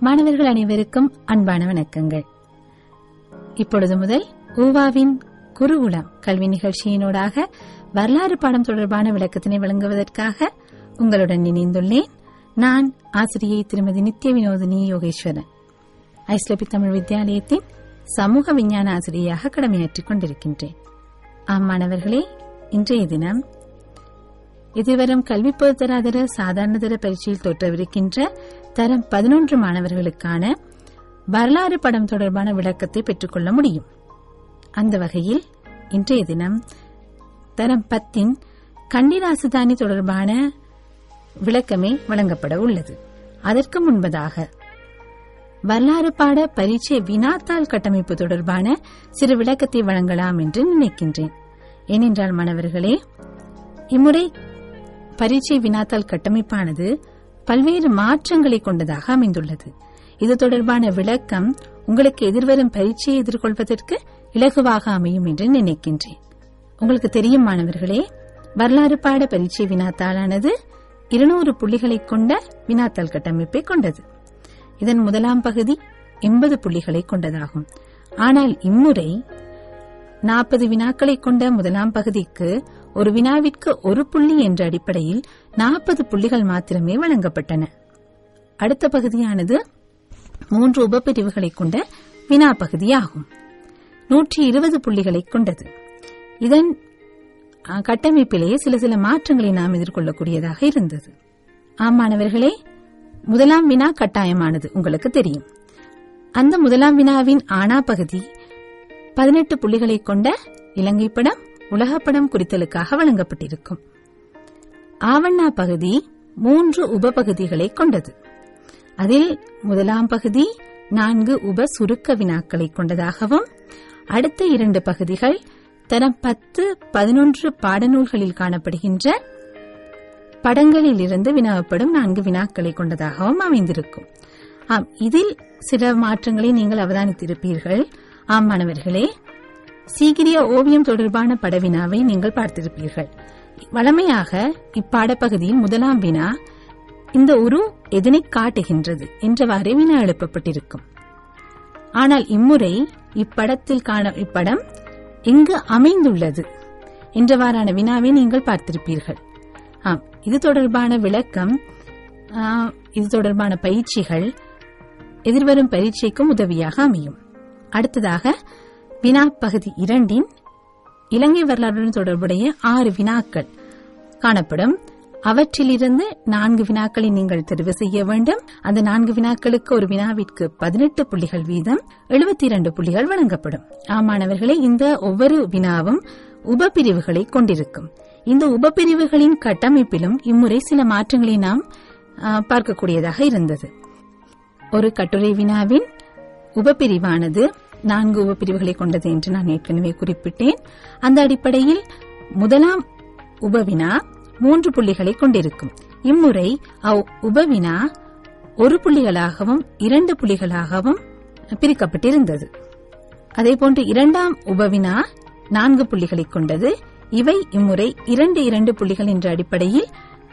மாணவர்கள் அனைவருக்கும் அன்பான வணக்கங்கள் இப்பொழுது முதல் ஊவாவின் குருகுலம் கல்வி நிகழ்ச்சியினூடாக வரலாறு பாடம் தொடர்பான விளக்கத்தினை வழங்குவதற்காக உங்களுடன் இணைந்துள்ளேன் நான் ஆசிரியை திருமதி நித்ய வினோதினி யோகேஸ்வரன் ஐஸ்லபி தமிழ் வித்தியாலயத்தின் சமூக விஞ்ஞான ஆசிரியையாக கடமையாற்றிக் கொண்டிருக்கின்றேன் ஆம் மாணவர்களே இன்றைய தினம் எதிர்வரும் கல்வி பொதுத்தராதர சாதாரணதர பரீட்சையில் தோற்றவிருக்கின்ற தரம் பதினொன்று மாணவர்களுக்கான வரலாறு படம் தொடர்பான விளக்கத்தை பெற்றுக்கொள்ள முடியும் அந்த வகையில் இன்றைய தினம் தரம் பத்தின் கண்டிராசுதானி தொடர்பான விளக்கமே வழங்கப்பட உள்ளது அதற்கு முன்பதாக வரலாறு பாட பரீட்சை வினாத்தாள் கட்டமைப்பு தொடர்பான சிறு விளக்கத்தை வழங்கலாம் என்று நினைக்கின்றேன் ஏனென்றால் மாணவர்களே இம்முறை பரீட்சை வினாத்தாள் கட்டமைப்பானது பல்வேறு மாற்றங்களை கொண்டதாக அமைந்துள்ளது இது தொடர்பான விளக்கம் உங்களுக்கு எதிர்வரும் பரீட்சையை எதிர்கொள்வதற்கு இலகுவாக அமையும் என்று நினைக்கின்றேன் உங்களுக்கு தெரியும் மாணவர்களே வரலாறு பாட பரீட்சை வினாத்தாளானது இருநூறு புள்ளிகளை கொண்ட வினாத்தாள் கட்டமைப்பை கொண்டது இதன் முதலாம் பகுதி எண்பது புள்ளிகளை கொண்டதாகும் ஆனால் இம்முறை நாற்பது வினாக்களை கொண்ட முதலாம் பகுதிக்கு ஒரு வினாவிற்கு ஒரு புள்ளி என்ற அடிப்படையில் நாற்பது புள்ளிகள் மாத்திரமே வழங்கப்பட்டன அடுத்த பகுதியானது மூன்று உபப்பிரிவுகளை கொண்ட வினா பகுதியாகும் நூற்றி இருபது புள்ளிகளை கொண்டது இதன் அஹ், கட்டமைப்பிலேயே சில சில மாற்றங்களை நாம் எதிர்கொள்ளக்கூடியதாக இருந்தது ஆமாணவர்களே முதலாம் வினா கட்டாயமானது உங்களுக்கு தெரியும் அந்த முதலாம் வினாவின் ஆனா பகுதி பதினெட்டு புள்ளிகளை கொண்ட இலங்கை படம் உலகப்படம் குறித்தலுக்காக வழங்கப்பட்டிருக்கும் ஆவண்ணா பகுதி மூன்று உபபகுதிகளை கொண்டது அதில் முதலாம் பகுதி நான்கு உப சுருக்க வினாக்களை கொண்டதாகவும் அடுத்த இரண்டு பகுதிகள் தரம் பத்து பதினொன்று பாடநூல்களில் காணப்படுகின்ற படங்களில் இருந்து வினாவப்படும் நான்கு வினாக்களை கொண்டதாகவும் அமைந்திருக்கும் ஆம் இதில் சில மாற்றங்களை நீங்கள் அவதானித்திருப்பீர்கள் ஆம் மாணவர்களே சீகிரிய ஓவியம் தொடர்பான படவினாவை நீங்கள் பார்த்திருப்பீர்கள் வழமையாக இப்பாடப்பகுதியில் முதலாம் வினா இந்த உரு எதனை காட்டுகின்றது என்றவாறே வினா எழுப்பப்பட்டிருக்கும் ஆனால் இம்முறை இப்படத்தில் காண இப்படம் எங்கு அமைந்துள்ளது என்றவாறான வினாவை நீங்கள் பார்த்திருப்பீர்கள் ஆம் இது தொடர்பான விளக்கம் ஆ, இது தொடர்பான பயிற்சிகள் எதிர்வரும் பரீட்சைக்கும் உதவியாக அமையும் அடுத்ததாக வினா பகுதி இரண்டின் இலங்கை வரலாற்றுடன் தொடர்புடைய ஆறு வினாக்கள் காணப்படும் அவற்றிலிருந்து நான்கு வினாக்களை நீங்கள் தெரிவு செய்ய வேண்டும் அந்த நான்கு வினாக்களுக்கு ஒரு வினாவிற்கு பதினெட்டு புள்ளிகள் வீதம் எழுபத்தி இரண்டு புள்ளிகள் வழங்கப்படும் ஆமாணவர்களே இந்த ஒவ்வொரு வினாவும் உபபிரிவுகளை கொண்டிருக்கும் இந்த உபபிரிவுகளின் கட்டமைப்பிலும் இம்முறை சில மாற்றங்களை நாம் ஆ, பார்க்கக்கூடியதாக இருந்தது ஒரு கட்டுரை வினாவின் உபபிரிவானது நான்கு உபபிரிவுகளை கொண்டது என்று நான் ஏற்கனவே குறிப்பிட்டேன் அந்த அடிப்படையில் முதலாம் உபவினா மூன்று புள்ளிகளை கொண்டிருக்கும் இம்முறை அவ் உபவினா ஒரு புள்ளிகளாகவும் இரண்டு புள்ளிகளாகவும் பிரிக்கப்பட்டிருந்தது அதேபோன்று இரண்டாம் உபவினா நான்கு புள்ளிகளை கொண்டது இவை இம்முறை இரண்டு இரண்டு புள்ளிகள் என்ற அடிப்படையில்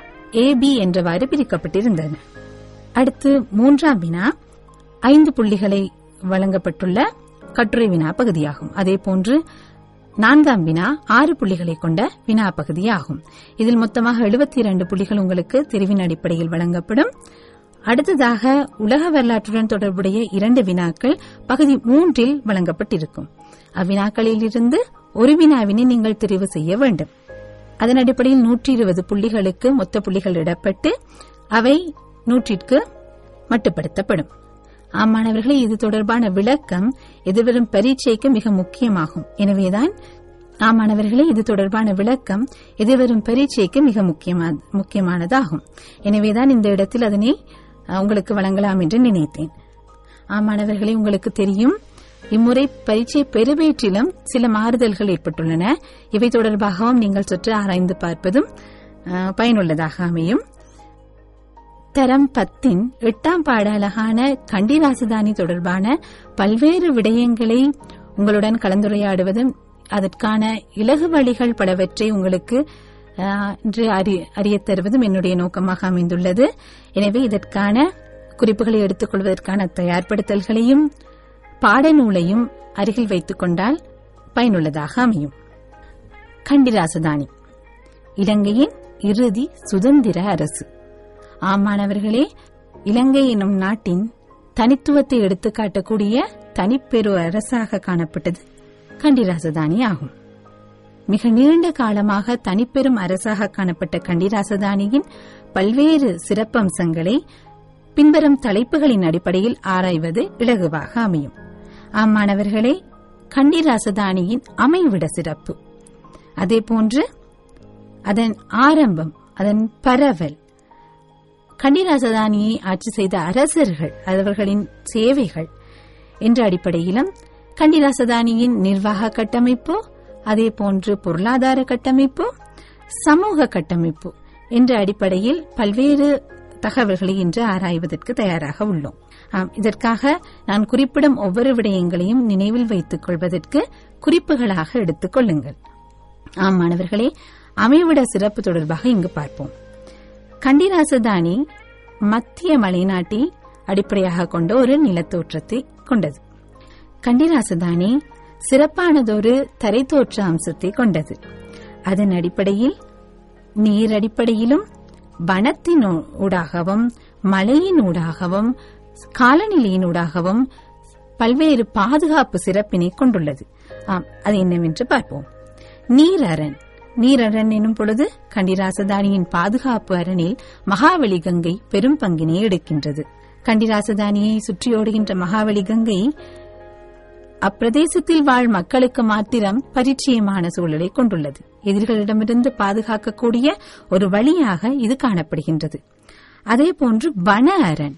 ஏ பி என்றவாறு பிரிக்கப்பட்டிருந்தன அடுத்து மூன்றாம் வினா ஐந்து புள்ளிகளை வழங்கப்பட்டுள்ள கட்டுரை வினா பகுதியாகும் அதேபோன்று நான்காம் வினா ஆறு புள்ளிகளை கொண்ட வினா பகுதியாகும் இதில் மொத்தமாக எழுபத்தி இரண்டு புள்ளிகள் உங்களுக்கு தெரிவின் அடிப்படையில் வழங்கப்படும் அடுத்ததாக உலக வரலாற்றுடன் தொடர்புடைய இரண்டு வினாக்கள் பகுதி மூன்றில் வழங்கப்பட்டிருக்கும் அவ்வினாக்களில் இருந்து ஒரு வினாவினை நீங்கள் தெரிவு செய்ய வேண்டும் அதன் அடிப்படையில் நூற்றி இருபது புள்ளிகளுக்கு மொத்த புள்ளிகள் இடப்பட்டு அவை நூற்றிற்கு மட்டுப்படுத்தப்படும் ஆமாணவர்களே இது தொடர்பான விளக்கம் எதிர்வரும் பரீட்சைக்கு மிக முக்கியமாகும் எனவேதான் ஆமாணவர்களே இது தொடர்பான விளக்கம் எதிர்வரும் பரீட்சைக்கு மிக முக்கியமா- முக்கியமானதாகும் எனவேதான் இந்த இடத்தில் அதனை அஹ், உங்களுக்கு வழங்கலாம் என்று நினைத்தேன் ஆமாணவர்களே உங்களுக்கு தெரியும் இம்முறை பரீட்சை பெருவேற்றிலும் சில மாறுதல்கள் ஏற்பட்டுள்ளன இவை தொடர்பாகவும் நீங்கள் சற்று ஆராய்ந்து பார்ப்பதும் அஹ், பயனுள்ளதாக அமையும் தரம் பத்தின் எட்டாம் பாட அழகான கண்டி ராசதானி தொடர்பான பல்வேறு விடயங்களை உங்களுடன் கலந்துரையாடுவதும் அதற்கான இலகு வழிகள் பலவற்றை உங்களுக்கு அஹ், இன்று அறி- அறியத் தருவதும் என்னுடைய நோக்கமாக அமைந்துள்ளது எனவே இதற்கான குறிப்புகளை எடுத்துக் கொள்வதற்கான தயார்படுத்தல்களையும் பாடநூலையும் அருகில் வைத்துக் கொண்டால் பயனுள்ளதாக அமையும் கண்டிராசதானி இலங்கையின் இறுதி சுதந்திர அரசு ஆமானவர்களே இலங்கை எனும் நாட்டின் தனித்துவத்தை எடுத்துக்காட்டக்கூடிய தனிப்பெரு அரசாக காணப்பட்டது கண்டிராசதானி ஆகும் மிக நீண்ட காலமாக தனிப்பெரும் அரசாக காணப்பட்ட கண்டிராசதானியின் பல்வேறு சிறப்பம்சங்களை பின்வரும் தலைப்புகளின் அடிப்படையில் ஆராய்வது இலகுவாக அமையும் ஆம் மாணவர்களே கண்டிராசதானியின் அமைவிட சிறப்பு அதேபோன்று அதன் ஆரம்பம் அதன் பரவல் கண்டிராசதானியை ஆட்சி செய்த அரசர்கள் அவர்களின் சேவைகள் என்ற அடிப்படையிலும் கண்டிராசதானியின் நிர்வாக கட்டமைப்பு அதேபோன்று பொருளாதார கட்டமைப்பு சமூக கட்டமைப்பு என்ற அடிப்படையில் பல்வேறு தகவல்களை இன்று ஆராய்வதற்கு தயாராக உள்ளோம் ஆம் இதற்காக நான் குறிப்பிடும் ஒவ்வொரு விடயங்களையும் நினைவில் வைத்துக் கொள்வதற்கு குறிப்புகளாக எடுத்துக் கொள்ளுங்கள் ஆம் மாணவர்களே அமைவிட சிறப்பு தொடர்பாக இங்கு பார்ப்போம் கண்டிராசதானி மத்திய மலைநாட்டை அடிப்படையாக கொண்ட ஒரு நிலத்தோற்றத்தை கொண்டது கண்டிராசதானி சிறப்பானதொரு தரைத்தோற்ற அம்சத்தை கொண்டது அதன் அடிப்படையில் நீர் அடிப்படையிலும் வனத்தின் ஊடாகவும் மழையின் ஊடாகவும் காலநிலையின் ஊடாகவும் பல்வேறு பாதுகாப்பு சிறப்பினை கொண்டுள்ளது ஆம் அது என்னவென்று பார்ப்போம் நீர் அரண் நீர் அரண் எனும் பொழுது கண்டிராசதானியின் பாதுகாப்பு அரணில் மகாவலி கங்கை பெரும் பங்கினை எடுக்கின்றது கண்டிராசதானியை சுற்றியோடுகின்ற மகாவலி கங்கை அப்பிரதேசத்தில் வாழ் மக்களுக்கு மாத்திரம் பரிச்சயமான சூழலை கொண்டுள்ளது எதிரிகளிடமிருந்து பாதுகாக்கக்கூடிய ஒரு வழியாக இது காணப்படுகின்றது அதேபோன்று வன அரண்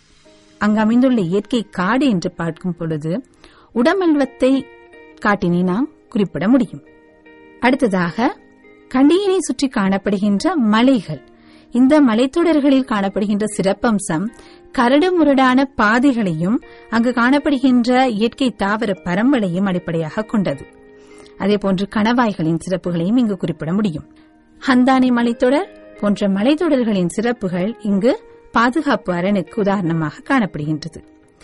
அங்கு அமைந்துள்ள இயற்கை காடு என்று பார்க்கும் பொழுது உடமல்வத்தை காட்டினை நாம் குறிப்பிட முடியும் அடுத்ததாக கண்டியினை சுற்றி காணப்படுகின்ற மலைகள் இந்த மலைத்தொடர்களில் காணப்படுகின்ற சிறப்பம்சம் கரடு முரடான பாதைகளையும் அங்கு காணப்படுகின்ற இயற்கை தாவர பரம்பலையும் அடிப்படையாக கொண்டது அதேபோன்று கணவாய்களின் சிறப்புகளையும் இங்கு குறிப்பிட முடியும் ஹந்தானி மலைத்தொடர் போன்ற மலைத்தொடர்களின் சிறப்புகள் இங்கு பாதுகாப்பு அரணுக்கு உதாரணமாக காணப்படுகின்றது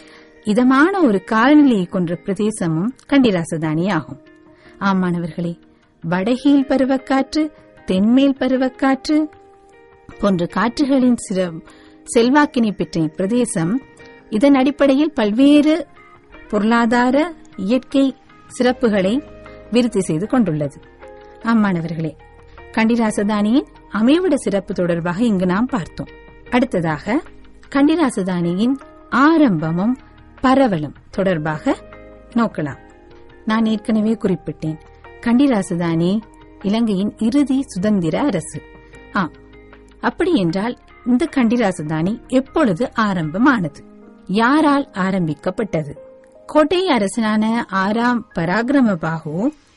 இதமான ஒரு காலநிலையை கொன்ற பிரதேசமும் கண்டிராசதானி ஆகும் ஆமானவர்களே வடகீழ் பருவக்காற்று தென்மேல் பருவக்காற்று போன்ற காற்றுகளின் செல்வாக்கினை பெற்ற இப்பிரதேசம் இதன் அடிப்படையில் பல்வேறு பொருளாதார இயற்கை சிறப்புகளை விருத்தி செய்து கொண்டுள்ளது ஆமானவர்களே கண்டிராசதானியின் அமைவிட சிறப்பு தொடர்பாக இங்கு நாம் பார்த்தோம் அடுத்ததாக கண்டிராசதானியின் ஆரம்பமும் பரவலும் தொடர்பாக நோக்கலாம் நான் ஏற்கனவே குறிப்பிட்டேன் கண்டிராசதானி இலங்கையின் இறுதி சுதந்திர அரசு ஆம் அப்படி என்றால் இந்த கண்டிராசதானி எப்பொழுது ஆரம்பமானது யாரால் ஆரம்பிக்கப்பட்டது கோட்டை அரசனான ஆறாம் பராக்கிரமபாகு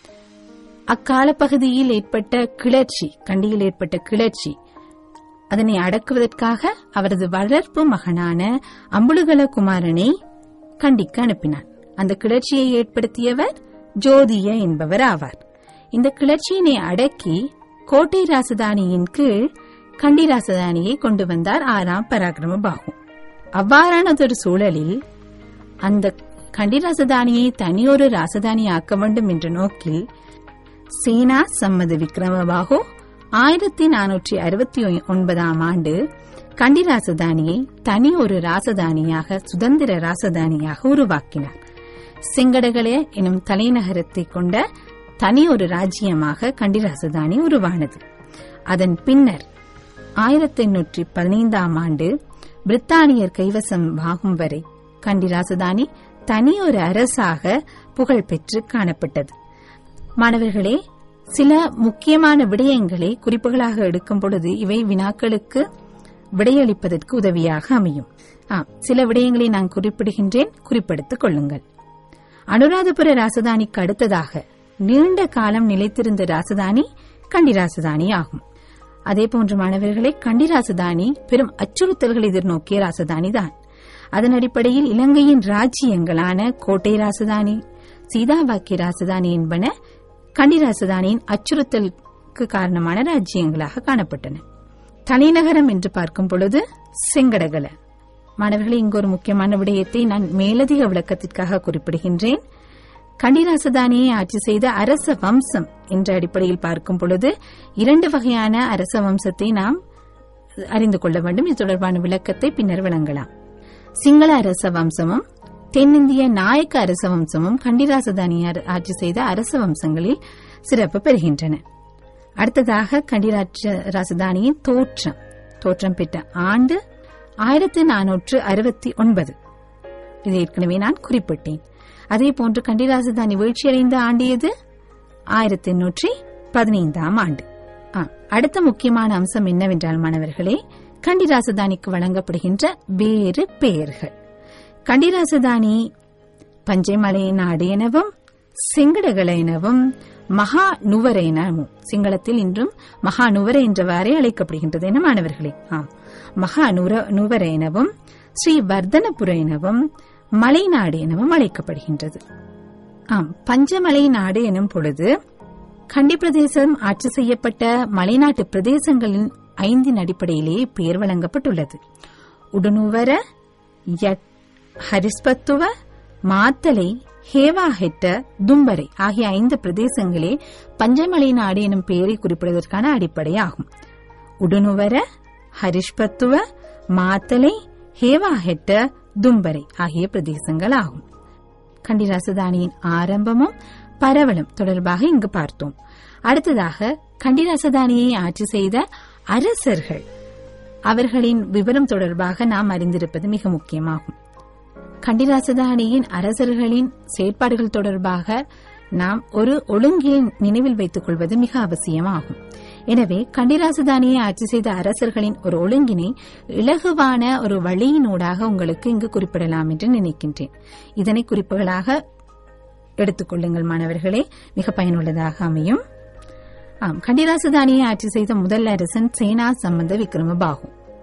அக்கால பகுதியில் ஏற்பட்ட கிளர்ச்சி கண்டியில் ஏற்பட்ட கிளர்ச்சி அதனை அடக்குவதற்காக அவரது வளர்ப்பு மகனான அம்புலுகல குமாரனை கண்டிக்கு அனுப்பினார் அந்த கிளர்ச்சியை ஏற்படுத்தியவர் ஜோதிய என்பவர் ஆவார் இந்த கிளர்ச்சியினை அடக்கி கோட்டை ராசதானியின் கீழ் கண்டி ராசதானியை கொண்டு வந்தார் ஆறாம் பராக்கிரம பாகு அவ்வாறானதொரு சூழலில் அந்த கண்டி ராசதானியை தனியொரு ராசதானி ஆக்க வேண்டும் என்ற நோக்கில் சேனா சம்மத விக்ரமபாகு ஆயிரத்தி நானூற்றி அறுபத்தி ஒன்பதாம் ஆண்டு கண்டி ராசதானியை தனி ஒரு ராசதானியாக சுதந்திர ராசதானியாக உருவாக்கினார் செங்கடகளே எனும் தலைநகரத்தை கொண்ட தனி ஒரு ராஜ்யமாக கண்டி ராசதானி உருவானது அதன் பின்னர் ஆயிரத்தி எண்ணூற்றி பதினைந்தாம் ஆண்டு பிரித்தானியர் கைவசம் ஆகும் வரை கண்டி ராசதானி தனி ஒரு அரசாக புகழ்பெற்று காணப்பட்டது மாணவர்களே சில முக்கியமான விடயங்களை குறிப்புகளாக எடுக்கும் பொழுது இவை வினாக்களுக்கு விடையளிப்பதற்கு உதவியாக அமையும் ஆம் சில விடயங்களை நான் குறிப்பிடுகின்றேன் குறிப்பெடுத்துக் கொள்ளுங்கள் அனுராதபுர ராசதானிக்கு அடுத்ததாக நீண்ட காலம் நிலைத்திருந்த ராசதானி கண்டி ராசதானி ஆகும் அதேபோன்று மாணவர்களை கண்டி ராசதானி பெரும் அச்சுறுத்தல்களை எதிர்நோக்கிய ராசதானி தான் அதன் அடிப்படையில் இலங்கையின் ராஜ்யங்களான கோட்டை ராசதானி சீதாபாக்கிய ராசதானி என்பன கண்டி ராசதானியின் அச்சுறுத்தலுக்கு காரணமான ராஜ்யங்களாக காணப்பட்டன தலைநகரம் என்று பார்க்கும் பொழுது செங்கடகல மாணவர்களே இங்கு ஒரு முக்கியமான விடயத்தை நான் மேலதிக விளக்கத்திற்காக குறிப்பிடுகின்றேன் கண்டிராசதானியை ஆட்சி செய்த அரச வம்சம் என்ற அடிப்படையில் பார்க்கும் பொழுது இரண்டு வகையான அரச வம்சத்தை நாம் அறிந்து கொள்ள வேண்டும் இது தொடர்பான விளக்கத்தை பின்னர் வழங்கலாம் சிங்கள அரச வம்சமும் தென்னிந்திய நாயக்க அரச வம்சமும் கண்டிராசதானியை ஆட்சி செய்த அரச வம்சங்களில் சிறப்பு பெறுகின்றன அடுத்ததாக கண்டிராட்ச ராசதானியின் தோற்றம் தோற்றம் பெற்ற ஆண்டு ஆயிரத்தி நானூற்று அறுபத்தி ஒன்பது இதை ஏற்கனவே நான் குறிப்பிட்டேன் அதே போன்று கண்டிராசதானி வீழ்ச்சியடைந்த ஆண்டு எது ஆயிரத்தி எண்ணூற்றி பதினைந்தாம் ஆண்டு ஆ, அடுத்த முக்கியமான அம்சம் என்னவென்றால் மாணவர்களே கண்டிராசதானிக்கு வழங்கப்படுகின்ற வேறு பெயர்கள் கண்டிராசதானி பஞ்சைமலை நாடு எனவும் செங்கடகள எனவும் மகா நுவர எனவும் சிங்களத்தில் இன்றும் மகா நுவர என்றவாறே அழைக்கப்படுகின்றது என மாணவர்களே ஆம் மகா நுர நுவர எனவும் ஸ்ரீ வர்தனபுர எனவும் மலைநாடு எனவும் அழைக்கப்படுகின்றது ஆம் பஞ்சமலை நாடு எனும் பொழுது கண்டி பிரதேசம் ஆட்சி செய்யப்பட்ட மலைநாட்டு பிரதேசங்களின் ஐந்தின் அடிப்படையிலேயே பெயர் வழங்கப்பட்டுள்ளது உடுனுவர யட் ஹரிஸ்பத்துவ மாத்தலை ஹேவாஹெட்ட தும்பரை ஆகிய ஐந்து பிரதேசங்களே பஞ்சமலை நாடு எனும் பெயரை குறிப்பிடுவதற்கான அடிப்படையாகும் உடுனுவர ஹரிஷ்பத்துவ மாத்தலை ஹேவாஹெட்ட தும்பரை ஆகிய பிரதேசங்கள் ஆகும் கண்டிராசதானியின் ஆரம்பமும் பரவலும் தொடர்பாக இங்கு பார்த்தோம் அடுத்ததாக கண்டிராசதானியை ஆட்சி செய்த அரசர்கள் அவர்களின் விவரம் தொடர்பாக நாம் அறிந்திருப்பது மிக முக்கியமாகும் கண்டிராசதானியின் அரசர்களின் செயற்பாடுகள் தொடர்பாக நாம் ஒரு ஒழுங்கில் நினைவில் வைத்துக் கொள்வது மிக அவசியமாகும் எனவே கண்டிராசதானியை ஆட்சி செய்த அரசர்களின் ஒரு ஒழுங்கினை இலகுவான ஒரு வழியினூடாக உங்களுக்கு இங்கு குறிப்பிடலாம் என்று நினைக்கின்றேன் இதனை குறிப்புகளாக எடுத்துக்கொள்ளுங்கள் மாணவர்களே மிக பயனுள்ளதாக அமையும் ஆம் கண்டிராசதானியை ஆட்சி செய்த முதல் அரசன் சேனா சம்பந்த விக்ரமபாகு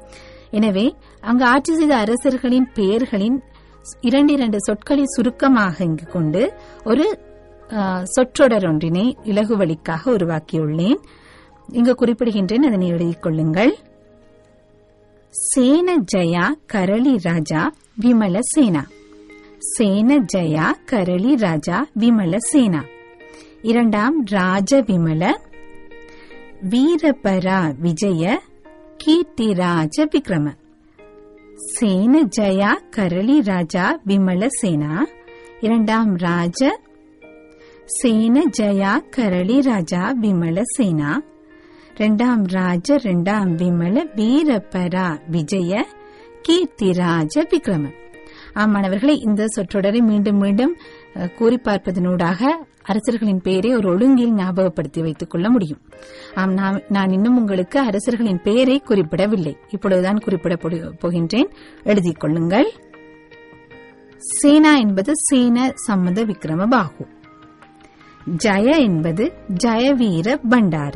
எனவே அங்கு ஆட்சி செய்த அரசர்களின் பெயர்களின் இரண்டு இரண்டு சொற்களை சுருக்கமாக இங்கு கொண்டு ஒரு ஆ, சொற்றொடர் ஒன்றினை இலகு வழிக்காக உருவாக்கியுள்ளேன் இங்கு குறிப்பிடுகின்றேன் அதனை எழுதிக் கொள்ளுங்கள் சேன ஜயா கரளி ராஜா விமல சேனா சேன ஜயா கரளி ராஜா விமல சேனா இரண்டாம் ராஜ விமல வீரபரா விஜய கீர்த்திராஜ விக்ரம சேன ஜயா கரளி ராஜா விமல சேனா இரண்டாம் ராஜ சேன ஜயா கரளி ராஜா விமல சேனா இரண்டாம் ராஜ இரண்டாம் விமல வீரபரா விஜய கீர்த்திராஜ விக்ரம ஆமாணவர்களே இந்த சொற்றொடரை மீண்டும் மீண்டும் அஹ், கூறி பார்ப்பதனூடாக அரசர்களின் பெயரை ஒரு ஒழுங்கில் ஞாபகப்படுத்தி வைத்துக் கொள்ள முடியும் ஆம் நாம் நான் இன்னும் உங்களுக்கு அரசர்களின் பெயரை குறிப்பிடவில்லை இப்பொழுதுதான் குறிப்பிட பொடு- போகின்றேன் எழுதிக் கொள்ளுங்கள் சேனா என்பது சேன சம்மத விக்ரம பாகு ஜய என்பது ஜெயவீர பண்டார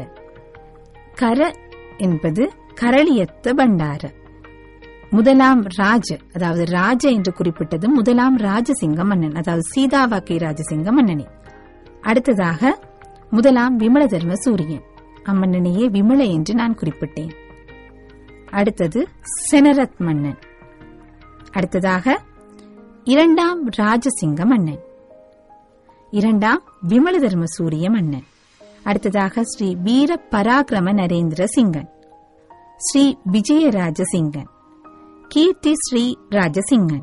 கர என்பது கரளியத்த பண்டார முதலாம் ராஜ அதாவது ராஜ என்று குறிப்பிட்டது முதலாம் ராஜசிங்க மன்னன் அதாவது சீதாவாக்கை ராஜசிங்க மன்னனே அடுத்ததாக முதலாம் விமல தர்ம சூரியன் அம்மன்னனையே விமல என்று நான் குறிப்பிட்டேன் அடுத்தது செனரத் மன்னன் அடுத்ததாக இரண்டாம் ராஜசிங்க மன்னன் இரண்டாம் விமல தர்ம சூரிய மன்னன் அடுத்ததாக ஸ்ரீ வீர பராக்கிரம நரேந்திர சிங்கன் ஸ்ரீ விஜயராஜ சிங்கன் கீர்த்தி ஸ்ரீ ராஜசிங்கன்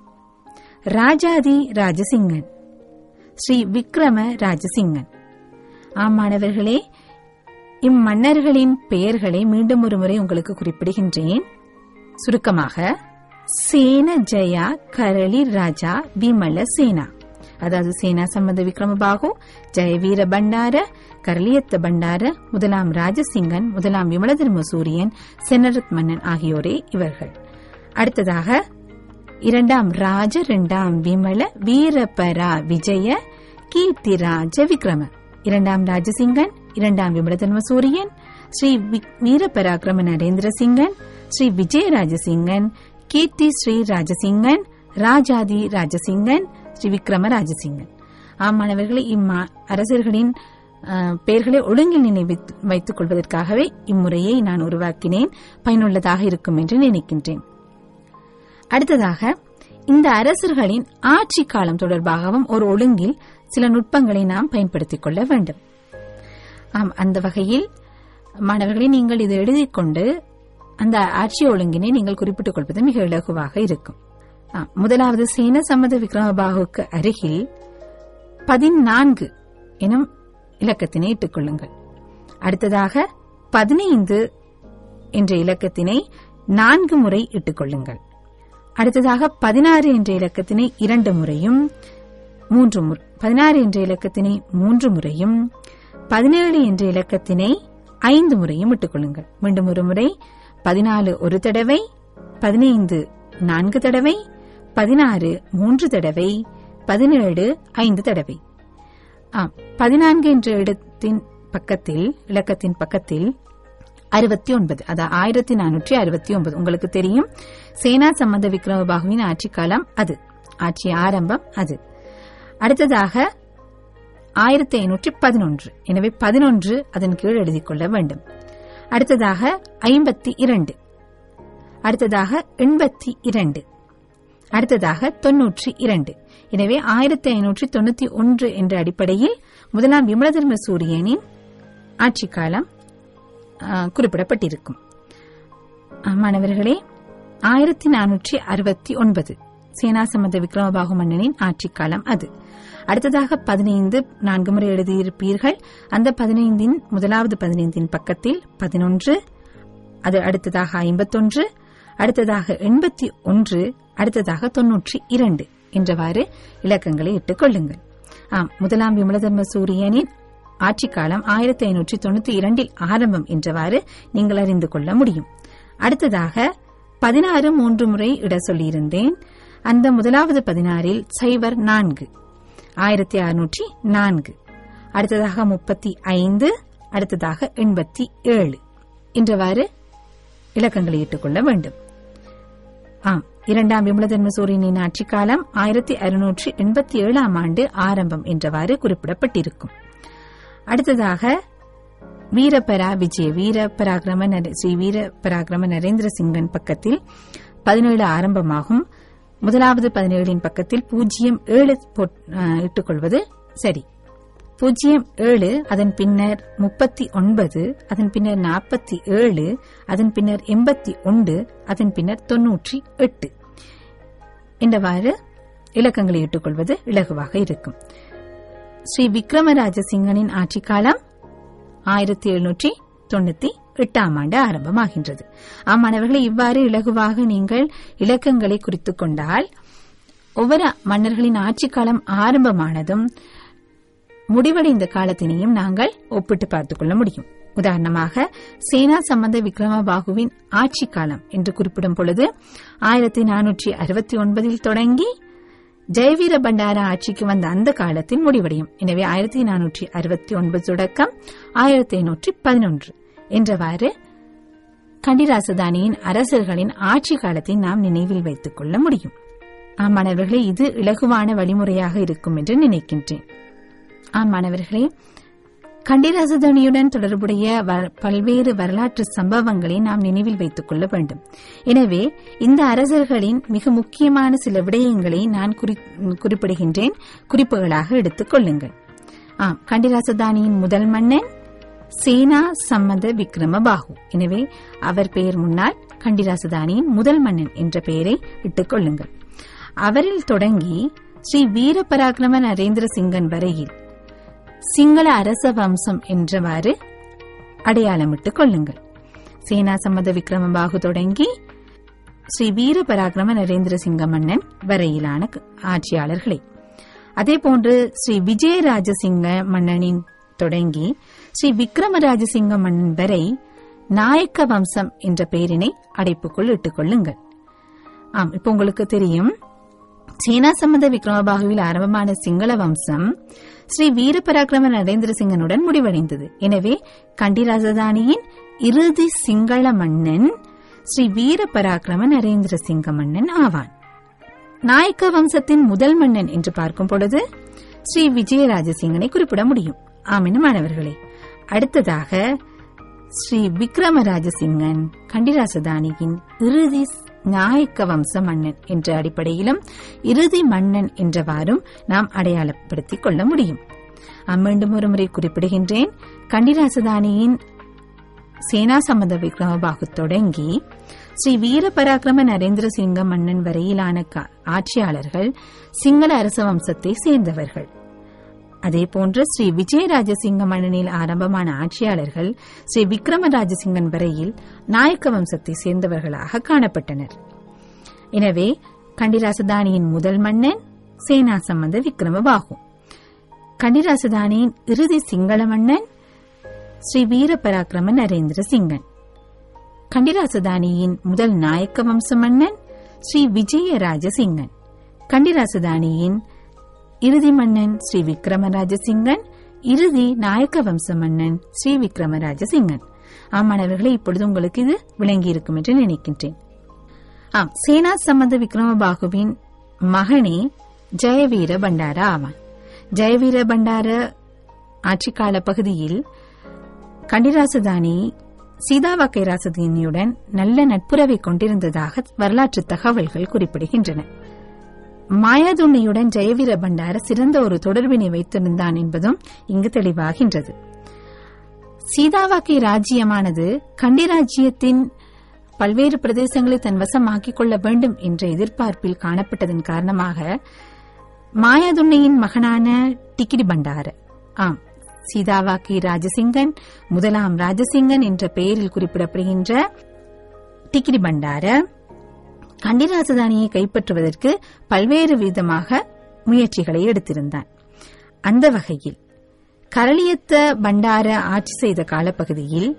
ராஜாதி ராஜசிங்கன் ஸ்ரீ விக்ரம ராஜசிங்கன் ஆம் மாணவர்களே இம்மன்னர்களின் பெயர்களை மீண்டும் ஒரு முறை உங்களுக்கு குறிப்பிடுகின்றேன் சுருக்கமாக சேன ஜெயா கரளி ராஜா விமல சேனா அதாவது சேனா சம்பந்த விக்ரமபாகு ஜெயவீர பண்டார கரளியத்த பண்டார முதலாம் ராஜசிங்கன் முதலாம் விமலதர்ம சூரியன் சென்னரத் மன்னன் ஆகியோரே இவர்கள் அடுத்ததாக இரண்டாம் ராஜ இரண்டாம் விமல வீரபரா விஜய கீர்த்திராஜ விக்ரம இரண்டாம் ராஜசிங்கன் இரண்டாம் விமலதர்ம சூரியன் ஸ்ரீ வி- வீரபராக்கிரம நரேந்திர சிங்கன் ஸ்ரீ விஜயராஜசிங்கன் கீர்த்தி ஸ்ரீ ராஜசிங்கன் ராஜாதி ராஜசிங்கன் ஸ்ரீ விக்ரம ராஜசிங்கன் ஆமாணவர்களே இம்மா அரசர்களின் அஹ், பெயர்களை ஒழுங்கில் நினைவு வைத்துக் கொள்வதற்காகவே இம்முறையை நான் உருவாக்கினேன் பயனுள்ளதாக இருக்கும் என்று நினைக்கின்றேன் அடுத்ததாக இந்த அரசர்களின் ஆட்சி காலம் தொடர்பாகவும் ஒரு ஒழுங்கில் சில நுட்பங்களை நாம் பயன்படுத்திக் கொள்ள வேண்டும் ஆம் அந்த வகையில் மாணவர்களை நீங்கள் இதை எழுதிக் கொண்டு அந்த ஆட்சி ஒழுங்கினை நீங்கள் குறிப்பிட்டுக் கொள்வது மிக இலகுவாக இருக்கும் ஆம், முதலாவது சேன சம்மத விக்ரமபாகுவுக்கு அருகில் பதினான்கு எனும் இலக்கத்தினை இட்டுக் கொள்ளுங்கள் அடுத்ததாக பதினைந்து என்ற இலக்கத்தினை நான்கு முறை இட்டுக் கொள்ளுங்கள் அடுத்ததாக பதினாறு என்ற இலக்கத்தினை இரண்டு முறையும் மூன்று முறை பதினாறு என்ற இலக்கத்தினை மூன்று முறையும் பதினேழு என்ற இலக்கத்தினை ஐந்து முறையும் இட்டுக் கொள்ளுங்கள் மீண்டும் ஒரு முறை பதினாலு ஒரு தடவை பதினைந்து நான்கு தடவை பதினாறு மூன்று தடவை பதினேழு ஐந்து தடவை ஆம் பதினான்கு என்ற இடத்தின் பக்கத்தில் இலக்கத்தின் பக்கத்தில் அறுபத்தி ஒன்பது அதாவது ஆயிரத்தி நானூற்றி அறுபத்தி ஒன்பது உங்களுக்கு தெரியும் சேனா சம்பந்த விக்ரமபாகுவின் ஆட்சி காலம் அது ஆட்சி ஆரம்பம் அது அடுத்ததாக ஆயிரத்தி ஐநூற்றி பதினொன்று எனவே பதினொன்று அதன் கீழ் எழுதிக் கொள்ள வேண்டும் அடுத்ததாக ஐம்பத்தி இரண்டு அடுத்ததாக எண்பத்தி இரண்டு அடுத்ததாக தொன்னூற்றி இரண்டு எனவே ஆயிரத்தி ஐநூற்றி தொண்ணூத்தி ஒன்று என்ற அடிப்படையில் முதலாம் விமலதர்ம சூரியனின் ஆட்சி காலம் ஆ, குறிப்பிடப்பட்டிருக்கும் ஆ, மாணவர்களே ஆயிரத்தி நானூற்றி அறுபத்தி ஒன்பது சேனாசமத விக்ரமபாகு மன்னனின் ஆட்சி காலம் அது அடுத்ததாக பதினைந்து நான்கு முறை எழுதியிருப்பீர்கள் அந்த பதினைந்தின் முதலாவது பதினைந்தின் பக்கத்தில் பதினொன்று அது அடுத்ததாக ஐம்பத்தொன்று அடுத்ததாக எண்பத்தி ஒன்று அடுத்ததாக தொன்னூற்றி இரண்டு என்றவாறு இலக்கங்களை இட்டுக் கொள்ளுங்கள் ஆம் முதலாம் விமலதர்ம சூரியனின் ஆட்சி காலம் ஆயிரத்தி ஐநூற்றி தொண்ணூத்தி இரண்டில் ஆரம்பம் என்றவாறு நீங்கள் அறிந்து கொள்ள முடியும் அடுத்ததாக பதினாறு மூன்று முறை இட சொல்லியிருந்தேன் அந்த முதலாவது பதினாறில் சைபர் நான்கு ஆயிரத்தி அறுநூற்றி நான்கு அடுத்ததாக முப்பத்தி ஐந்து அடுத்ததாக எண்பத்தி ஏழு என்றவாறு இலக்கங்களை இட்டுக் கொள்ள வேண்டும் ஆம் இரண்டாம் விமலதர்ம சூரியனின் ஆட்சி காலம் ஆயிரத்தி அறுநூற்றி எண்பத்தி ஏழாம் ஆண்டு ஆரம்பம் என்றவாறு குறிப்பிடப்பட்டிருக்கும் அடுத்ததாக வீரபரா விஜய வீர பராக்கிரம நர- ஸ்ரீ வீர பராக்கிரம நரேந்திர சிங்கன் பக்கத்தில் பதினேழு ஆரம்பமாகும் முதலாவது பதினேழின் பக்கத்தில் பூஜ்ஜியம் ஏழு போட்- ஆ, இட்டுக்கொள்வது சரி பூஜ்ஜியம் ஏழு அதன் பின்னர் முப்பத்தி ஒன்பது அதன் பின்னர் நாற்பத்தி ஏழு அதன் பின்னர் எண்பத்தி ஒன்று அதன் பின்னர் தொன்னூற்றி எட்டு என்றவாறு இலக்கங்களை இட்டுக்கொள்வது இலகுவாக இருக்கும் ஸ்ரீ விக்ரமராஜ சிங்கனின் ஆட்சி காலம் ஆயிரத்தி எழுநூற்றி தொண்ணூத்தி எட்டாம் ஆண்டு ஆரம்பமாகின்றது ஆமாணவர்களை இவ்வாறு இலகுவாக நீங்கள் இலக்கங்களை குறித்துக் கொண்டால் ஒவ்வொரு மன்னர்களின் ஆட்சி காலம் ஆரம்பமானதும் முடிவடைந்த காலத்தினையும் நாங்கள் ஒப்பிட்டு பார்த்துக் கொள்ள முடியும் உதாரணமாக சேனா சம்பந்த விக்ரமபாகுவின் ஆட்சி காலம் என்று குறிப்பிடும் பொழுது ஆயிரத்தி நானூற்றி அறுபத்தி ஒன்பதில் தொடங்கி ஜெயவீர பண்டார ஆட்சிக்கு வந்த அந்த காலத்தில் முடிவடையும் எனவே ஆயிரத்தி நானூற்றி அறுபத்தி ஒன்பது தொடக்கம் ஆயிரத்தி ஐநூற்றி பதினொன்று என்றவாறு கண்டிராசதானியின் அரசர்களின் ஆட்சி காலத்தை நாம் நினைவில் வைத்துக் கொள்ள முடியும் ஆம் மாணவர்களே இது இலகுவான வழிமுறையாக இருக்கும் என்று நினைக்கின்றேன் ஆம் மாணவர்களே கண்டிராசதனியுடன் தொடர்புடைய வ- பல்வேறு வரலாற்று சம்பவங்களை நாம் நினைவில் வைத்துக் கொள்ள வேண்டும் எனவே இந்த அரசர்களின் மிக முக்கியமான சில விடயங்களை நான் குறி- குறிப்பிடுகின்றேன் குறிப்புகளாக எடுத்துக் கொள்ளுங்கள் ஆம் கண்டிராசதானியின் முதல் மன்னன் சேனா சம்மத விக்ரமபாகு எனவே அவர் பெயர் முன்னால் கண்டிராசதானியின் முதல் மன்னன் என்ற பெயரை இட்டுக் கொள்ளுங்கள் அவரில் தொடங்கி ஸ்ரீ வீரபராக்கிரம நரேந்திர சிங்கன் வரையில் சிங்கள அரச வம்சம் என்றவாறு அடையாளமிட்டுக் கொள்ளுங்கள் சேனா சம்மத விக்ரமபாகு தொடங்கி ஸ்ரீ வீர பராக்கிரம நரேந்திர சிங்க மன்னன் வரையிலான க- ஆட்சியாளர்களை அதேபோன்று ஸ்ரீ விஜயராஜசிங்க மன்னனின் தொடங்கி ஸ்ரீ விக்ரமராஜசிங்க மன்னன் வரை நாயக்க வம்சம் என்ற பெயரினை அடைப்புக்குள் இட்டுக் கொள்ளுங்கள் ஆம் இப்ப உங்களுக்கு தெரியும் சீனா சம்பந்த விக்ரமபாகுவில் ஆரம்பமான சிங்கள வம்சம் ஸ்ரீ வீரபராக்கிரம நரேந்திர சிங்கனுடன் முடிவடைந்தது எனவே கண்டி ராஜதானியின் இறுதி சிங்கள மன்னன் ஸ்ரீ வீரபராக்கிரம நரேந்திர சிங்க மன்னன் ஆவான் நாயக்க வம்சத்தின் முதல் மன்னன் என்று பார்க்கும் பொழுது ஸ்ரீ விஜயராஜசிங்கனை குறிப்பிட முடியும் ஆமென மாணவர்களே அடுத்ததாக ஸ்ரீ விக்ரமராஜசிங்கன் கண்டிராசதானியின் இறுதி நாயக்க வம்ச மன்னன் என்ற அடிப்படையிலும் இறுதி மன்னன் என்றவாறும் நாம் அடையாளப்படுத்திக் கொள்ள முடியும் மீண்டும் ஒருமுறை குறிப்பிடுகின்றேன் கண்டிராசதானியின் சேனா சம்பந்த விக்ரமபாகு தொடங்கி ஸ்ரீ வீரபராக்கிரம நரேந்திர சிங்க மன்னன் வரையிலான ஆட்சியாளர்கள் சிங்கள அரச வம்சத்தை சேர்ந்தவர்கள் அதேபோன்று ஸ்ரீ விஜயராஜசிங்க மன்னனில் ஆரம்பமான ஆட்சியாளர்கள் ஸ்ரீ விக்ரமராஜசிங்கன் வரையில் நாயக்க வம்சத்தை சேர்ந்தவர்களாக காணப்பட்டனர் எனவே கண்டிராசதானியின் முதல் மன்னன் சேனா சம்பந்த விக்ரமபாகு கண்டிராசதானியின் இறுதி சிங்கள மன்னன் ஸ்ரீ வீரபராக்கிரம நரேந்திர சிங்கன் கண்டிராசதானியின் முதல் நாயக்க வம்ச மன்னன் ஸ்ரீ விஜயராஜ சிங்கன் கண்டிராசதானியின் இறுதி மன்னன் ஸ்ரீ விக்ரமராஜ சிங்கன் இறுதி நாயக்க வம்ச மன்னன் ஸ்ரீ விக்ரமராஜ சிங்கன் ஆமாணவர்களே இப்பொழுது உங்களுக்கு இது விளங்கியிருக்கும் என்று நினைக்கின்றேன் ஆம் சேனா சம்பந்த விக்ரமபாகுவின் மகனே ஜெயவீர பண்டார ஆவான் ஜெயவீர பண்டார ஆட்சிக்கால பகுதியில் கண்டிராசதானி சீதாவாக்கை ராசதானியுடன் நல்ல நட்புறவை கொண்டிருந்ததாக வரலாற்று தகவல்கள் குறிப்பிடுகின்றன மாயாதுண்ணியுடன் ஜெயவீர பண்டார சிறந்த ஒரு தொடர்பினை வைத்திருந்தான் என்பதும் இங்கு தெளிவாகின்றது சீதாவாக்கை ராஜ்யமானது கண்டி ராஜ்யத்தின் பல்வேறு பிரதேசங்களை தன் வசமாக்கிக் கொள்ள வேண்டும் என்ற எதிர்பார்ப்பில் காணப்பட்டதன் காரணமாக மாயாதுண்ணியின் மகனான டிக்கிடி பண்டார ஆம் சீதாவாக்கி ராஜசிங்கன் முதலாம் ராஜசிங்கன் என்ற பெயரில் குறிப்பிடப்படுகின்ற டிக்கிடி பண்டார கண்டி ராஜதானியை கைப்பற்றுவதற்கு பல்வேறு விதமாக முயற்சிகளை எடுத்திருந்தான் அந்த வகையில் கரளியத்த பண்டார ஆட்சி செய்த காலப்பகுதியில்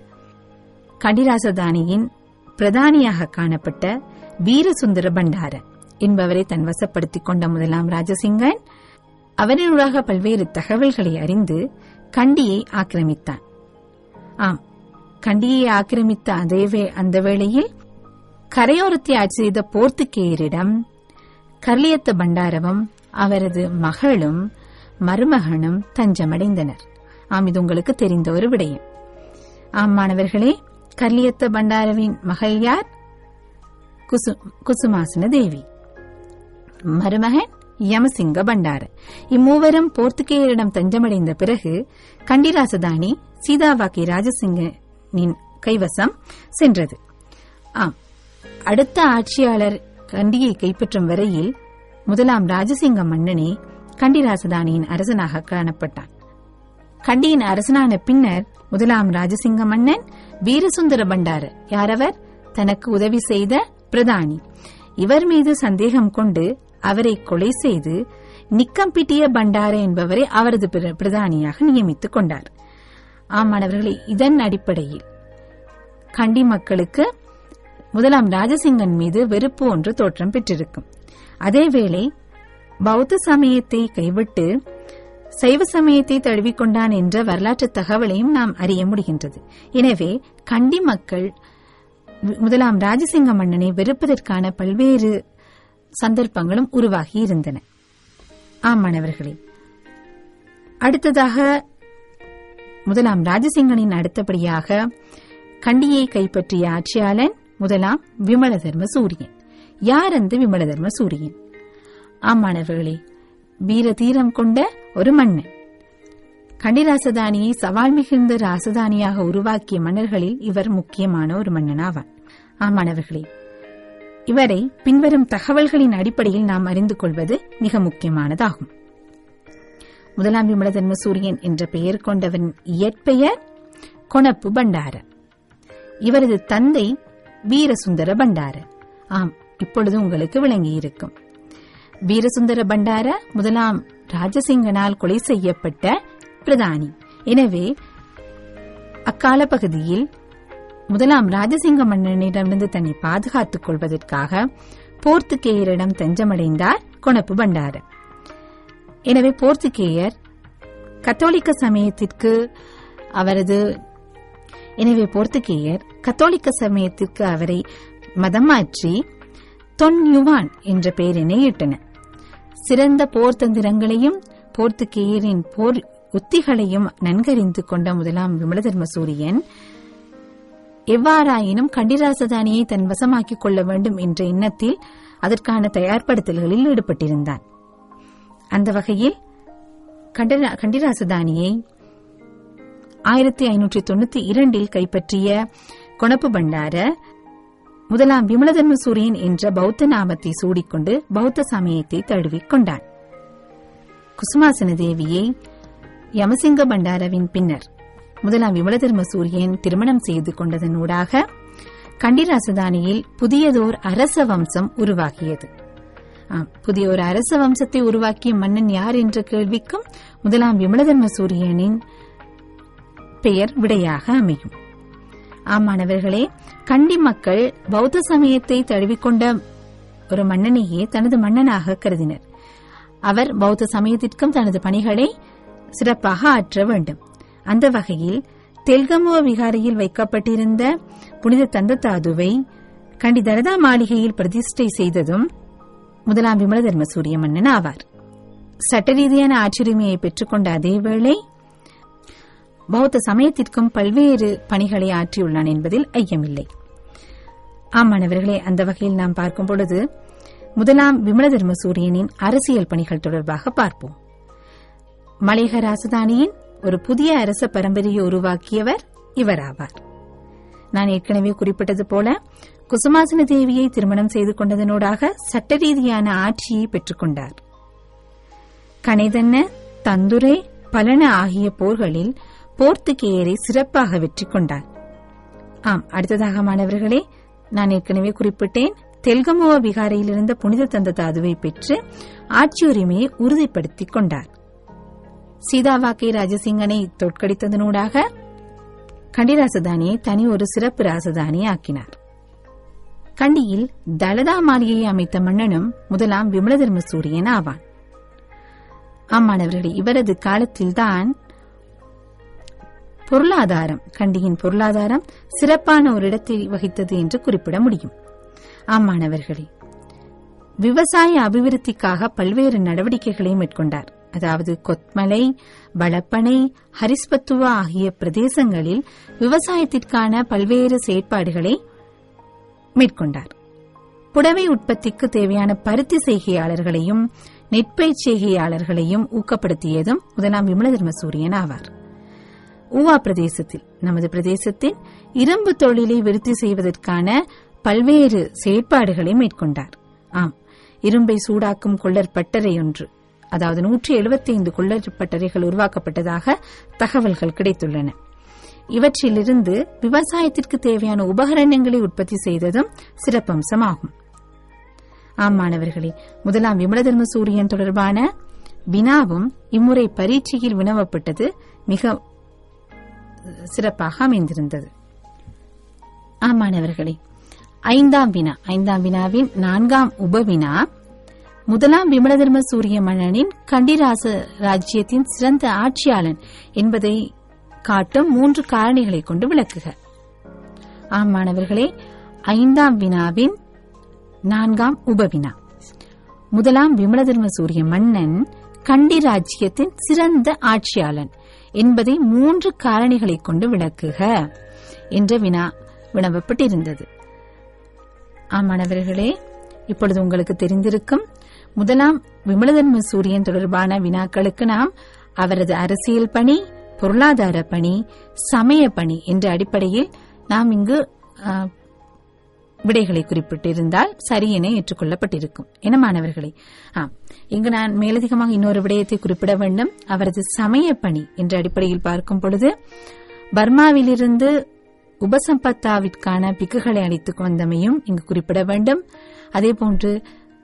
கண்டிராசதானியின் பிரதானியாக காணப்பட்ட வீரசுந்தர பண்டார என்பவரை தன் வசப்படுத்திக் கொண்ட முதலாம் ராஜசிங்கன் அவரினூடாக பல்வேறு தகவல்களை அறிந்து கண்டியை ஆக்கிரமித்தான் ஆம் கண்டியை ஆக்கிரமித்த அதே அந்த வேளையில் கரையோரத்தை ஆட்சி செய்த போர்த்துகேயரிடம் கர்லியத்த பண்டாரவும் அவரது மகளும் மருமகனும் தஞ்சமடைந்தனர் ஆம் இது உங்களுக்கு தெரிந்த ஒரு விடயம் ஆம் மாணவர்களே கர்லியத்த பண்டாரவின் மகள் யார் குசுமாசன தேவி மருமகன் யமசிங்க பண்டார இம்மூவரும் போர்த்துகேயரிடம் தஞ்சமடைந்த பிறகு கண்டிராசதானி சீதாவாக்கி ராஜசிங்கனின் கைவசம் சென்றது ஆம் அடுத்த ஆட்சியாளர் கண்டியை கைப்பற்றும் வரையில் முதலாம் ராஜசிங்க மன்னனே கண்டிராசதானியின் அரசனாக காணப்பட்டான் கண்டியின் அரசனான பின்னர் முதலாம் ராஜசிங்க மன்னன் வீரசுந்தர பண்டார யாரவர் தனக்கு உதவி செய்த பிரதானி இவர் மீது சந்தேகம் கொண்டு அவரை கொலை செய்து நிக்கம்பிட்டிய பண்டார என்பவரை அவரது பிரதானியாக நியமித்துக் கொண்டார் ஆமாணவர்களே இதன் அடிப்படையில் கண்டி மக்களுக்கு முதலாம் ராஜசிங்கன் மீது வெறுப்பு ஒன்று தோற்றம் பெற்றிருக்கும் அதேவேளை பௌத்த சமயத்தை கைவிட்டு சைவ சமயத்தை தழுவிக்கொண்டான் என்ற வரலாற்று தகவலையும் நாம் அறிய முடிகின்றது எனவே கண்டி மக்கள் முதலாம் ராஜசிங்க மன்னனை வெறுப்பதற்கான பல்வேறு சந்தர்ப்பங்களும் உருவாகி இருந்தன ஆம் மாணவர்களே அடுத்ததாக முதலாம் ராஜசிங்கனின் அடுத்தபடியாக கண்டியை கைப்பற்றிய ஆட்சியாளன் முதலாம் விமல தர்ம சூரியன் யார் அந்த விமல தர்ம சூரியன் ஆம் மாணவர்களே வீர தீரம் கொண்ட ஒரு மன்னன் கண்டிராசதானியை சவால் மிகுந்த ராசதானியாக உருவாக்கிய மன்னர்களில் இவர் முக்கியமான ஒரு மன்னனாவார் ஆமாணவர்களே இவரை பின்வரும் தகவல்களின் அடிப்படையில் நாம் அறிந்து கொள்வது மிக முக்கியமானதாகும் முதலாம் விமல தர்ம சூரியன் என்ற பெயர் கொண்டவன் இயற்பெயர் கொணப்பு பண்டார இவரது தந்தை வீரசுந்தர பண்டார ஆம் இப்பொழுது உங்களுக்கு விளங்கியிருக்கும் வீரசுந்தர பண்டார முதலாம் ராஜசிங்கனால் கொலை செய்யப்பட்ட பிரதானி எனவே அக்கால பகுதியில் முதலாம் ராஜசிங்க மன்னனிடமிருந்து தன்னை பாதுகாத்துக் கொள்வதற்காக போர்த்துகேயரிடம் தஞ்சமடைந்தார் கொணப்பு பண்டார எனவே போர்த்துகேயர் கத்தோலிக்க சமயத்திற்கு அவரது எனவே போர்த்துகேயர் கத்தோலிக்க சமயத்திற்கு அவரை மதம் மாற்றி தொன் யுவான் என்ற பெயரினை இட்டனர் சிறந்த போர் தந்திரங்களையும் போர்த்துகேயரின் போர் உத்திகளையும் நன்கறிந்து கொண்ட முதலாம் விமலதர்ம சூரியன் எவ்வாறாயினும் கண்டிராசதானியை தன் வசமாக்கிக் கொள்ள வேண்டும் என்ற எண்ணத்தில் அதற்கான தயார்படுத்தல்களில் ஈடுபட்டிருந்தான் அந்த வகையில் கண்டரா- கண்டிராசதானியை ஆயிரத்தி ஐநூற்றி தொண்ணூத்தி இரண்டில் கைப்பற்றிய கொணப்பு பண்டார முதலாம் விமலதர்ம சூரியன் என்ற பௌத்த நாமத்தை சூடிக்கொண்டு பௌத்த சமயத்தை தழுவிக் கொண்டான் குசுமாசன தேவியை யமசிங்க பண்டாரவின் பின்னர் முதலாம் விமலதர்ம சூரியன் திருமணம் செய்து கொண்டதனூடாக கண்டிராசதானியில் புதியதோர் அரச வம்சம் உருவாகியது ஆம், புதிய ஒரு அரச வம்சத்தை உருவாக்கிய மன்னன் யார் என்ற கேள்விக்கும் முதலாம் விமலதர்ம சூரியனின் பெயர் விடையாக அமையும் ஆமாணவர்களே கண்டி மக்கள் பௌத்த சமயத்தை தழுவிக்கொண்ட ஒரு மன்னனையே தனது மன்னனாக கருதினர் அவர் பௌத்த சமயத்திற்கும் தனது பணிகளை சிறப்பாக ஆற்ற வேண்டும் அந்த வகையில் தெல்கமுவ விகாரையில் வைக்கப்பட்டிருந்த புனித தந்ததாதுவை கண்டி தரதா மாளிகையில் பிரதிஷ்டை செய்ததும் முதலாம் விமலதர்ம சூரிய மன்னன் ஆவார் சட்ட ரீதியான ஆட்சியுரிமையை பெற்றுக்கொண்ட அதேவேளை பௌத்த சமயத்திற்கும் பல்வேறு பணிகளை ஆற்றியுள்ளான் என்பதில் ஐயமில்லை ஆமாணவர்களே அந்த வகையில் நாம் பார்க்கும் பொழுது முதலாம் விமலதர்ம சூரியனின் அரசியல் பணிகள் தொடர்பாக பார்ப்போம் மலையக ராசதானியின் ஒரு புதிய அரச பரம்பரையை உருவாக்கியவர் இவராவார் நான் ஏற்கனவே குறிப்பிட்டது போல குசுமாசன தேவியை திருமணம் செய்து கொண்டதனூடாக சட்ட ரீதியான ஆட்சியை பெற்றுக்கொண்டார் கணைதன்ன தந்துரை பலன ஆகிய போர்களில் போர்த்துகேயரை சிறப்பாக வெற்றி கொண்டார் ஆம் அடுத்ததாக மாணவர்களே நான் ஏற்கனவே குறிப்பிட்டேன் தெல்கமுவ விகாரையில் இருந்த புனித தந்த தாதுவை பெற்று ஆட்சி உரிமையை உறுதிப்படுத்திக் கொண்டார் சீதாவாக்கை ராஜசிங்கனை தோற்கடித்ததனூடாக கண்டிராசதானியை தனி ஒரு சிறப்பு ராசதானி ஆக்கினார் கண்டியில் தலதா மாளிகையை அமைத்த மன்னனும் முதலாம் விமலதர்ம சூரியன் ஆவான் ஆமாணவர்களே இவரது காலத்தில்தான் பொருளாதாரம் கண்டியின் பொருளாதாரம் சிறப்பான ஒரு இடத்தை வகித்தது என்று குறிப்பிட முடியும் ஆமாணவர்களே விவசாய அபிவிருத்திக்காக பல்வேறு நடவடிக்கைகளை மேற்கொண்டார் அதாவது கொத்மலை வளப்பனை ஹரிஸ்பத்துவா ஆகிய பிரதேசங்களில் விவசாயத்திற்கான பல்வேறு செயற்பாடுகளை மேற்கொண்டார் புடவை உற்பத்திக்கு தேவையான பருத்தி செய்கையாளர்களையும் நெற்பயிர் செய்கையாளர்களையும் ஊக்கப்படுத்தியதும் முதலாம் விமலதர்ம சூரியன் ஆவார் ஊவா பிரதேசத்தில் நமது பிரதேசத்தில் இரும்பு தொழிலை விருத்தி செய்வதற்கான பல்வேறு செயற்பாடுகளை மேற்கொண்டார் ஆம் இரும்பை சூடாக்கும் கொள்ளர் பட்டறை ஒன்று அதாவது நூற்றி எழுபத்தைந்து கொள்ளர் பட்டறைகள் உருவாக்கப்பட்டதாக தகவல்கள் கிடைத்துள்ளன இவற்றிலிருந்து விவசாயத்திற்கு தேவையான உபகரணங்களை உற்பத்தி செய்ததும் சிறப்பம்சமாகும் ஆம் மாணவர்களே முதலாம் விமலதர்ம சூரியன் தொடர்பான வினாவும் இம்முறை பரீட்சையில் வினவப்பட்டது மிக சிறப்பாக அமைந்திருந்தது ஆமாணவர்களே ஐந்தாம் வினா ஐந்தாம் வினாவின் நான்காம் உபவினா முதலாம் விமலதர்ம சூரிய மன்னனின் கண்டிராச ராஜ்யத்தின் சிறந்த ஆட்சியாளன் என்பதை காட்டும் மூன்று காரணிகளை கொண்டு விளக்குக ஆம் மாணவர்களே ஐந்தாம் வினாவின் நான்காம் உபவினா முதலாம் விமலதர்ம சூரிய மன்னன் கண்டி ராஜ்யத்தின் சிறந்த ஆட்சியாளன் என்பதை மூன்று காரணிகளை கொண்டு விளக்குக என்ற வினா வினவப்பட்டிருந்தது ஆமாணவர்களே இப்பொழுது உங்களுக்கு தெரிந்திருக்கும் முதலாம் விமலதர்ம சூரியன் தொடர்பான வினாக்களுக்கு நாம் அவரது அரசியல் பணி பொருளாதார பணி சமய பணி என்ற அடிப்படையில் நாம் இங்கு ஆ, விடைகளை குறிப்பிட்டிருந்தால் சரி என ஏற்றுக்கொள்ளப்பட்டிருக்கும் என மாணவர்களே ஆம் இங்கு நான் மேலதிகமாக இன்னொரு விடயத்தை குறிப்பிட வேண்டும் அவரது சமய பணி என்ற அடிப்படையில் பார்க்கும் பொழுது பர்மாவிலிருந்து உபசம்பத்தாவிற்கான பிக்குகளை அளித்துக் வந்தமையும் இங்கு குறிப்பிட வேண்டும் அதேபோன்று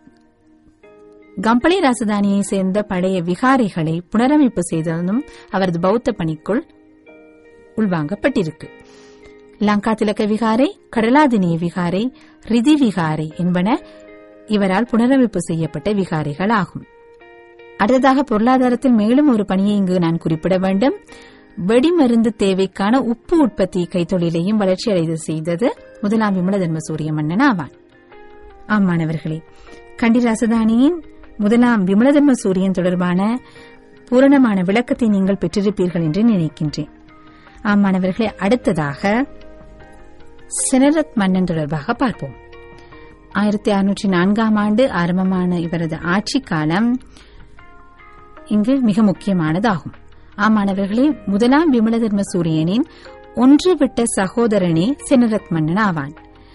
கம்பளி ராசதானியை சேர்ந்த பழைய விகாரைகளை புனரமைப்பு செய்ததும் அவரது பௌத்த பணிக்குள் உள்வாங்கப்பட்டிருக்கு லங்கா திலக்க விகாரை கடலாதினிய விகாரை ரிதி விகாரை என்பன இவரால் புனரமைப்பு செய்யப்பட்ட விகாரைகள் ஆகும் அடுத்ததாக பொருளாதாரத்தில் மேலும் ஒரு பணியை இங்கு நான் குறிப்பிட வேண்டும் வெடிமருந்து தேவைக்கான உப்பு உற்பத்தி கைத்தொழிலையும் வளர்ச்சியடைய செய்தது முதலாம் விமலதர்ம சூரிய மன்னன் ஆவான் ஆம் மாணவர்களே கண்டி ராசதானியின் முதலாம் விமலதர்ம சூரியன் தொடர்பான பூரணமான விளக்கத்தை நீங்கள் பெற்றிருப்பீர்கள் என்று நினைக்கின்றேன் ஆம் மாணவர்களே அடுத்ததாக செனரத் மன்னன் தொடர்பாக பார்ப்போம் ஆயிரத்தி அறுநூற்றி நான்காம் ஆண்டு ஆரம்பமான இவரது ஆட்சி காலம் இங்கு மிக முக்கியமானதாகும் ஆமாணவர்களே முதலாம் விமலதர்ம சூரியனின் ஒன்று விட்ட சகோதரனே செனரத் மன்னன் ஆவான்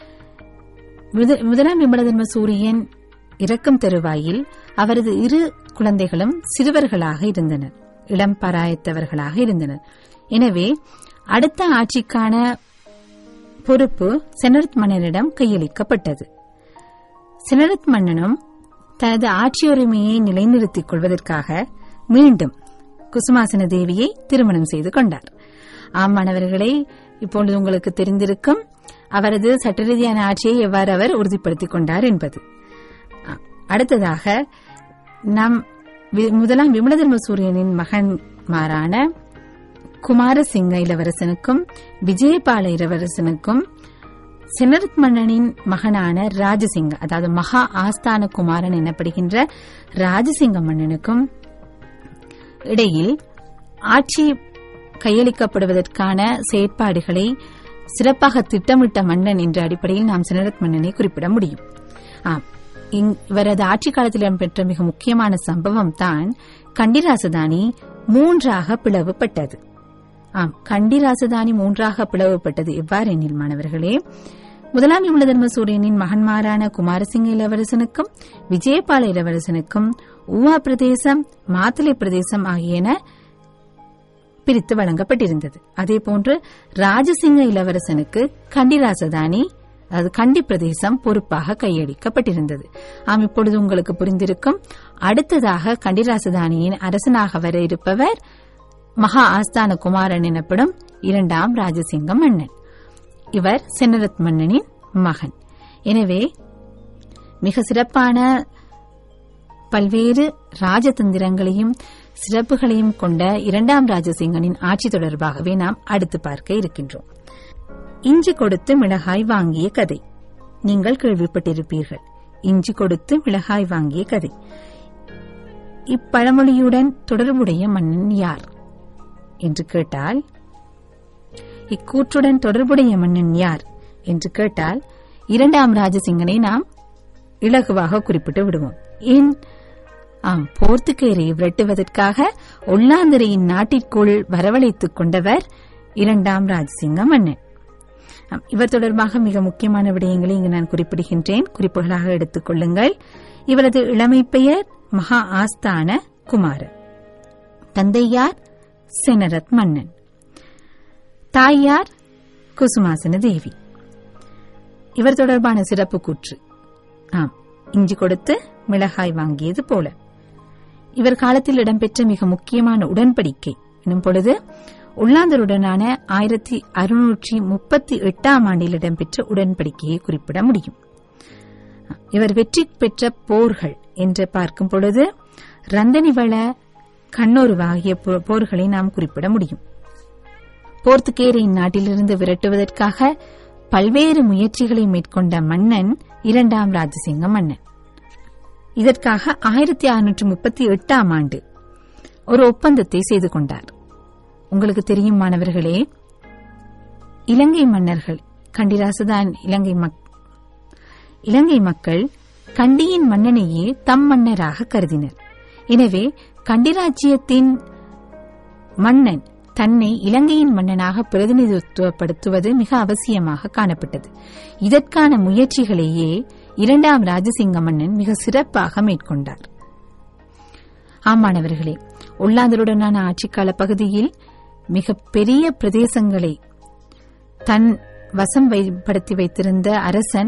முத- முதலாம் விமலதர்ம சூரியன் இறக்கும் தருவாயில் அவரது இரு குழந்தைகளும் சிறுவர்களாக இருந்தனர் இளம் பராயத்தவர்களாக இருந்தனர் எனவே அடுத்த ஆட்சிக்கான பொறுப்பு செனரத் மன்னனிடம் கையளிக்கப்பட்டது செனரத் மன்னனும் தனது ஆட்சியுரிமையை நிலைநிறுத்திக் கொள்வதற்காக மீண்டும் குசுமாசன தேவியை திருமணம் செய்து கொண்டார் ஆம் மாணவர்களே இப்பொழுது உங்களுக்கு தெரிந்திருக்கும் அவரது சட்ட ரீதியான ஆட்சியை எவ்வாறு அவர் உறுதிப்படுத்திக் கொண்டார் என்பது அ- அடுத்ததாக நம் வி- முதலாம் விமலதர்ம சூரியனின் மகன்மாரான குமாரசிங்க இளவரசனுக்கும் விஜயபால இளவரசனுக்கும் செனரத் மன்னனின் மகனான ராஜசிங்க அதாவது மகா ஆஸ்தான குமாரன் எனப்படுகின்ற ராஜசிங்க மன்னனுக்கும் இடையில் ஆட்சி கையளிக்கப்படுவதற்கான செயற்பாடுகளை சிறப்பாக திட்டமிட்ட மன்னன் என்ற அடிப்படையில் நாம் செனரத் மன்னனை குறிப்பிட முடியும் ஆம் இங்- இவரது ஆட்சி காலத்தில் இடம்பெற்ற மிக முக்கியமான சம்பவம் தான் கண்டிராசதானி மூன்றாக பிளவுபட்டது ஆம் கண்டி ராசதானி மூன்றாக பிளவுபட்டது எவ்வாறு எண்ணில் மாணவர்களே முதலாம் விமலதர்ம சூரியனின் மகன்மாரான குமாரசிங்க இளவரசனுக்கும் விஜயபால இளவரசனுக்கும் ஊவா பிரதேசம் மாத்தலை பிரதேசம் ஆகியன பிரித்து வழங்கப்பட்டிருந்தது அதேபோன்று ராஜசிங்க இளவரசனுக்கு கண்டி ராசதானி அது கண்டி பிரதேசம் பொறுப்பாக கையளிக்கப்பட்டிருந்தது ஆம் இப்பொழுது உங்களுக்கு புரிந்திருக்கும் அடுத்ததாக கண்டி ராசதானியின் அரசனாக வர இருப்பவர் மகா ஆஸ்தான குமாரன் எனப்படும் இரண்டாம் ராஜசிங்க மன்னன் இவர் சென்னரத் மன்னனின் மகன் எனவே மிக சிறப்பான பல்வேறு ராஜதந்திரங்களையும் சிறப்புகளையும் கொண்ட இரண்டாம் ராஜசிங்கனின் ஆட்சி தொடர்பாகவே நாம் அடுத்து பார்க்க இருக்கின்றோம் இஞ்சி கொடுத்து மிளகாய் வாங்கிய கதை நீங்கள் கேள்விப்பட்டிருப்பீர்கள் இஞ்சி கொடுத்து மிளகாய் வாங்கிய கதை இப்பழமொழியுடன் தொடர்புடைய மன்னன் யார் என்று கேட்டால் இக்கூற்றுடன் தொடர்புடைய மன்னன் யார் என்று கேட்டால் இரண்டாம் ராஜசிங்கனை நாம் இலகுவாக குறிப்பிட்டு விடுவோம் ஏன் ஆம் போர்த்துகேரை விரட்டுவதற்காக ஒல்லாந்தரையின் நாட்டிற்குள் வரவழைத்துக் கொண்டவர் இரண்டாம் ராஜசிங்க மன்னன் ஆம், இவர் தொடர்பாக மிக முக்கியமான விடயங்களை இங்கு நான் குறிப்பிடுகின்றேன் குறிப்புகளாக எடுத்துக் கொள்ளுங்கள் இவரது இளமை பெயர் மகா ஆஸ்தான குமாரன் தந்தையார் செனரத் மன்னன் தாயார் குசுமாசன தேவி இவர் தொடர்பான சிறப்பு கூற்று ஆம் இஞ்சி கொடுத்து மிளகாய் வாங்கியது போல இவர் காலத்தில் இடம்பெற்ற மிக முக்கியமான உடன்படிக்கை எனும் பொழுது உள்ளாந்தருடனான ஆயிரத்தி அறுநூற்றி முப்பத்தி எட்டாம் ஆண்டில் இடம்பெற்ற உடன்படிக்கையை குறிப்பிட முடியும் இவர் வெற்றி பெற்ற போர்கள் என்று பார்க்கும் பொழுது ரந்தனிவள கண்ணோர்வு ஆகிய போ- போர்களை நாம் குறிப்பிட முடியும் போர்த்துகேரின் நாட்டிலிருந்து விரட்டுவதற்காக பல்வேறு முயற்சிகளை மேற்கொண்ட மன்னன் இரண்டாம் ராஜசிங்க மன்னன் இதற்காக ஆயிரத்தி அறுநூற்று முப்பத்தி எட்டாம் ஆண்டு ஒரு ஒப்பந்தத்தை செய்து கொண்டார் உங்களுக்கு தெரியும் மாணவர்களே இலங்கை மன்னர்கள் கண்டிராசுதான் இலங்கை மக் இலங்கை மக்கள் கண்டியின் மன்னனையே தம் மன்னராக கருதினர் எனவே கண்டிராஜ்யத்தின் மன்னன் தன்னை இலங்கையின் மன்னனாக பிரதிநிதித்துவப்படுத்துவது மிக அவசியமாக காணப்பட்டது இதற்கான முயற்சிகளையே இரண்டாம் ராஜசிங்க மன்னன் மிக சிறப்பாக மேற்கொண்டார் ஆமாணவர்களே உள்ளாந்தருடனான ஆட்சிக்கால பகுதியில் மிக பெரிய பிரதேசங்களை தன் வசம் வைப்படுத்தி வைத்திருந்த அரசன்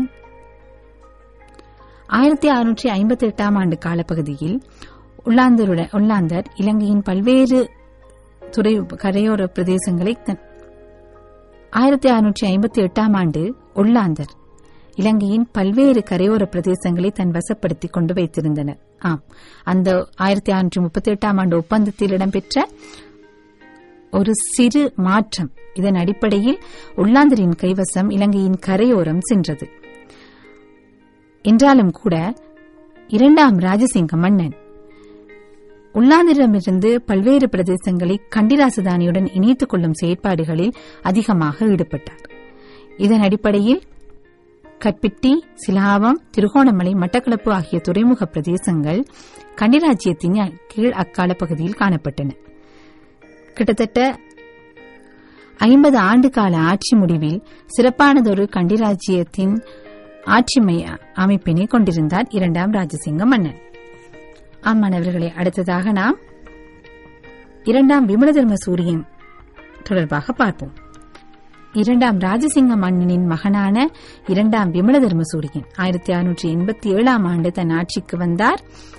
ஆயிரத்தி அறுநூற்றி ஐம்பத்தி எட்டாம் ஆண்டு காலப்பகுதியில் உள்ளாந்தருடன் உள்ளாந்தர் இலங்கையின் பல்வேறு துறை கரையோர பிரதேசங்களை தன் ஆயிரத்தி அறுநூற்றி ஐம்பத்தி எட்டாம் ஆண்டு உள்ளாந்தர் இலங்கையின் பல்வேறு கரையோர பிரதேசங்களை தன் வசப்படுத்திக் கொண்டு வைத்திருந்தனர் ஆம் அந்த ஆயிரத்தி அறுநூற்றி முப்பத்தி எட்டாம் ஆண்டு ஒப்பந்தத்தில் இடம்பெற்ற ஒரு சிறு மாற்றம் இதன் அடிப்படையில் உள்ளாந்தரின் கைவசம் இலங்கையின் கரையோரம் சென்றது என்றாலும் கூட இரண்டாம் ராஜசிங்க மன்னன் உள்ளாந்திரமிருந்து பல்வேறு பிரதேசங்களை கண்டிராசதானியுடன் இணைத்துக் கொள்ளும் செயற்பாடுகளில் அதிகமாக ஈடுபட்டார் இதன் அடிப்படையில் கற்பிட்டி சிலாவம் திருகோணமலை மட்டக்களப்பு ஆகிய துறைமுக பிரதேசங்கள் கண்டிராஜ்யத்தின் கீழ் அக்கால பகுதியில் காணப்பட்டன கிட்டத்தட்ட ஐம்பது ஆண்டு கால ஆட்சி முடிவில் சிறப்பானதொரு கண்டிராஜ்யத்தின் ஆட்சி மைய அமைப்பினை கொண்டிருந்தார் இரண்டாம் ராஜசிங்க மன்னன் அம்மாணவர்களை அடுத்ததாக நாம் இரண்டாம் விமலதர்ம சூரியன் தொடர்பாக பார்ப்போம் இரண்டாம் ராஜசிங்க மன்னனின் மகனான இரண்டாம் விமலதர்ம சூரியன் ஆயிரத்தி அறுநூற்றி எண்பத்தி ஏழாம் ஆண்டு தன் ஆட்சிக்கு வந்தார்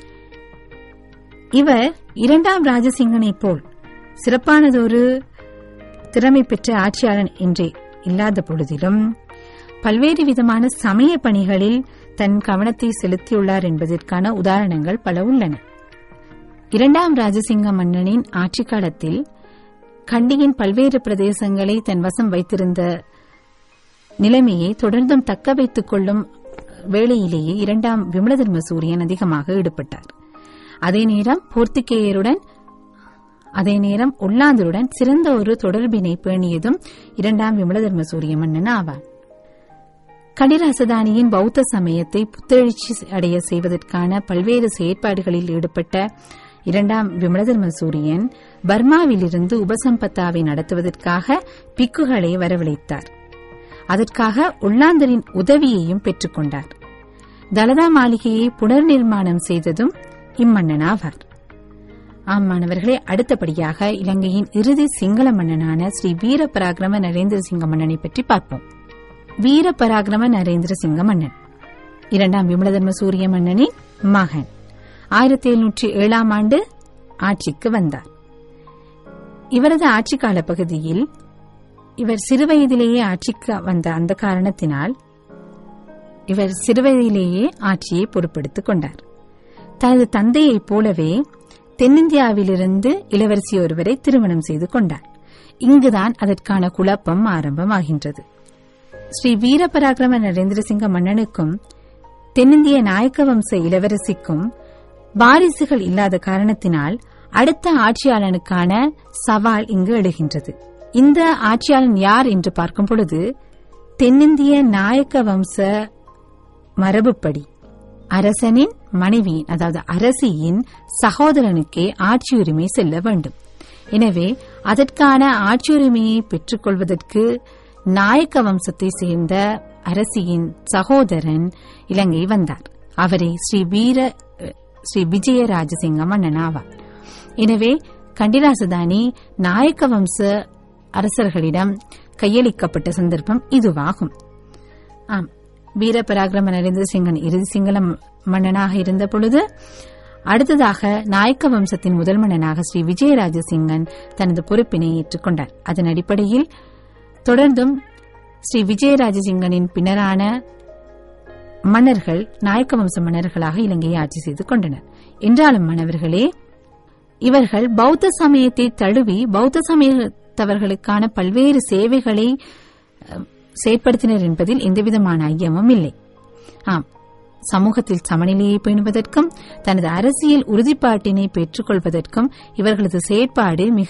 இவர் இரண்டாம் ராஜசிங்கனைப் போல் சிறப்பானதொரு திறமை பெற்ற ஆட்சியாளன் என்றே இல்லாத பொழுதிலும் பல்வேறு விதமான சமய பணிகளில் தன் கவனத்தை செலுத்தியுள்ளார் என்பதற்கான உதாரணங்கள் பல உள்ளன இரண்டாம் ராஜசிங்க மன்னனின் ஆட்சி காலத்தில் கண்டியின் பல்வேறு பிரதேசங்களை தன் வசம் வைத்திருந்த நிலைமையை தொடர்ந்தும் தக்க வைத்துக் கொள்ளும் வேளையிலேயே இரண்டாம் விமலதர்ம சூரியன் அதிகமாக ஈடுபட்டார் அதே நேரம் போர்த்துகேயருடன் அதே நேரம் உள்ளாந்தருடன் சிறந்த ஒரு தொடர்பினை பேணியதும் இரண்டாம் விமலதர்ம சூரிய மன்னன் ஆவார் கடிராசதானியின் பௌத்த சமயத்தை புத்தெழுச்சி அடைய செய்வதற்கான பல்வேறு செயற்பாடுகளில் ஈடுபட்ட இரண்டாம் விமலதர்ம சூரியன் பர்மாவிலிருந்து உபசம்பத்தாவை நடத்துவதற்காக பிக்குகளை வரவழைத்தார் அதற்காக உள்ளாந்தரின் உதவியையும் பெற்றுக்கொண்டார் தலதா மாளிகையை புனர் நிர்மாணம் செய்ததும் இம்மன்னன் ஆவார் ஆம் மாணவர்களே அடுத்தபடியாக இலங்கையின் இறுதி சிங்கள மன்னனான ஸ்ரீ வீரபராக்கிரம நரேந்திர சிங்க மன்னனை பற்றி பார்ப்போம் வீரபராக்கிரம நரேந்திர சிங்க மன்னன் இரண்டாம் விமலதர்ம சூரிய மன்னனின் மகன் ஆயிரத்தி எழுநூற்றி ஏழாம் ஆண்டு ஆட்சிக்கு வந்தார் இவரது ஆட்சி கால பகுதியில் இவர் சிறுவயதிலேயே ஆட்சிக்கு வந்த அந்த காரணத்தினால் இவர் சிறுவயதிலேயே ஆட்சியை பொறுப்பெடுத்துக் கொண்டார் தனது தந்தையைப் போலவே தென்னிந்தியாவிலிருந்து இளவரசி ஒருவரை திருமணம் செய்து கொண்டார் இங்குதான் அதற்கான குழப்பம் ஆரம்பமாகின்றது ஸ்ரீ வீரபராக்கிரம நரேந்திரசிங்க மன்னனுக்கும் தென்னிந்திய நாயக்க வம்ச இளவரசிக்கும் வாரிசுகள் இல்லாத காரணத்தினால் அடுத்த ஆட்சியாளனுக்கான சவால் இங்கு எழுகின்றது இந்த ஆட்சியாளன் யார் என்று பார்க்கும் பொழுது தென்னிந்திய நாயக்க வம்ச மரபுப்படி அரசனின் மனைவியின் அதாவது அரசியின் சகோதரனுக்கே ஆட்சியுரிமை செல்ல வேண்டும் எனவே அதற்கான ஆட்சியுரிமையை பெற்றுக்கொள்வதற்கு நாயக்க வம்சத்தை சேர்ந்த அரசியின் சகோதரன் இலங்கை வந்தார் அவரை ஸ்ரீ வீர ஸ்ரீ விஜய ராஜசிங்க மன்னன் ஆவார் எனவே கண்டிராசதானி நாயக்க வம்ச அரசர்களிடம் கையளிக்கப்பட்ட சந்தர்ப்பம் இதுவாகும் ஆம் வீரபராக்கிரம நரேந்திர சிங்கன் இறுதி சிங்கள மன்னனாக இருந்த பொழுது அடுத்ததாக நாயக்க வம்சத்தின் முதல் மன்னனாக ஸ்ரீ விஜயராஜ சிங்கன் தனது பொறுப்பினை ஏற்றுக்கொண்டார் அதன் அடிப்படையில் தொடர்ந்தும் ஸ்ரீ விஜயராஜ சிங்கனின் பின்னரான மன்னர்கள் நாயக்க வம்ச மன்னர்களாக இலங்கையை ஆட்சி செய்து கொண்டனர் என்றாலும் மன்னர்களே இவர்கள் பௌத்த சமயத்தை தழுவி பௌத்த சமயத்தவர்களுக்கான பல்வேறு சேவைகளை செயற்படுத்தினர் என்பதில் எந்தவிதமான ஐயமும் இல்லை ஆம் சமூகத்தில் சமநிலையை பேணுவதற்கும் தனது அரசியல் உறுதிப்பாட்டினை பெற்றுக்கொள்வதற்கும் இவர்களது செயற்பாடு மிக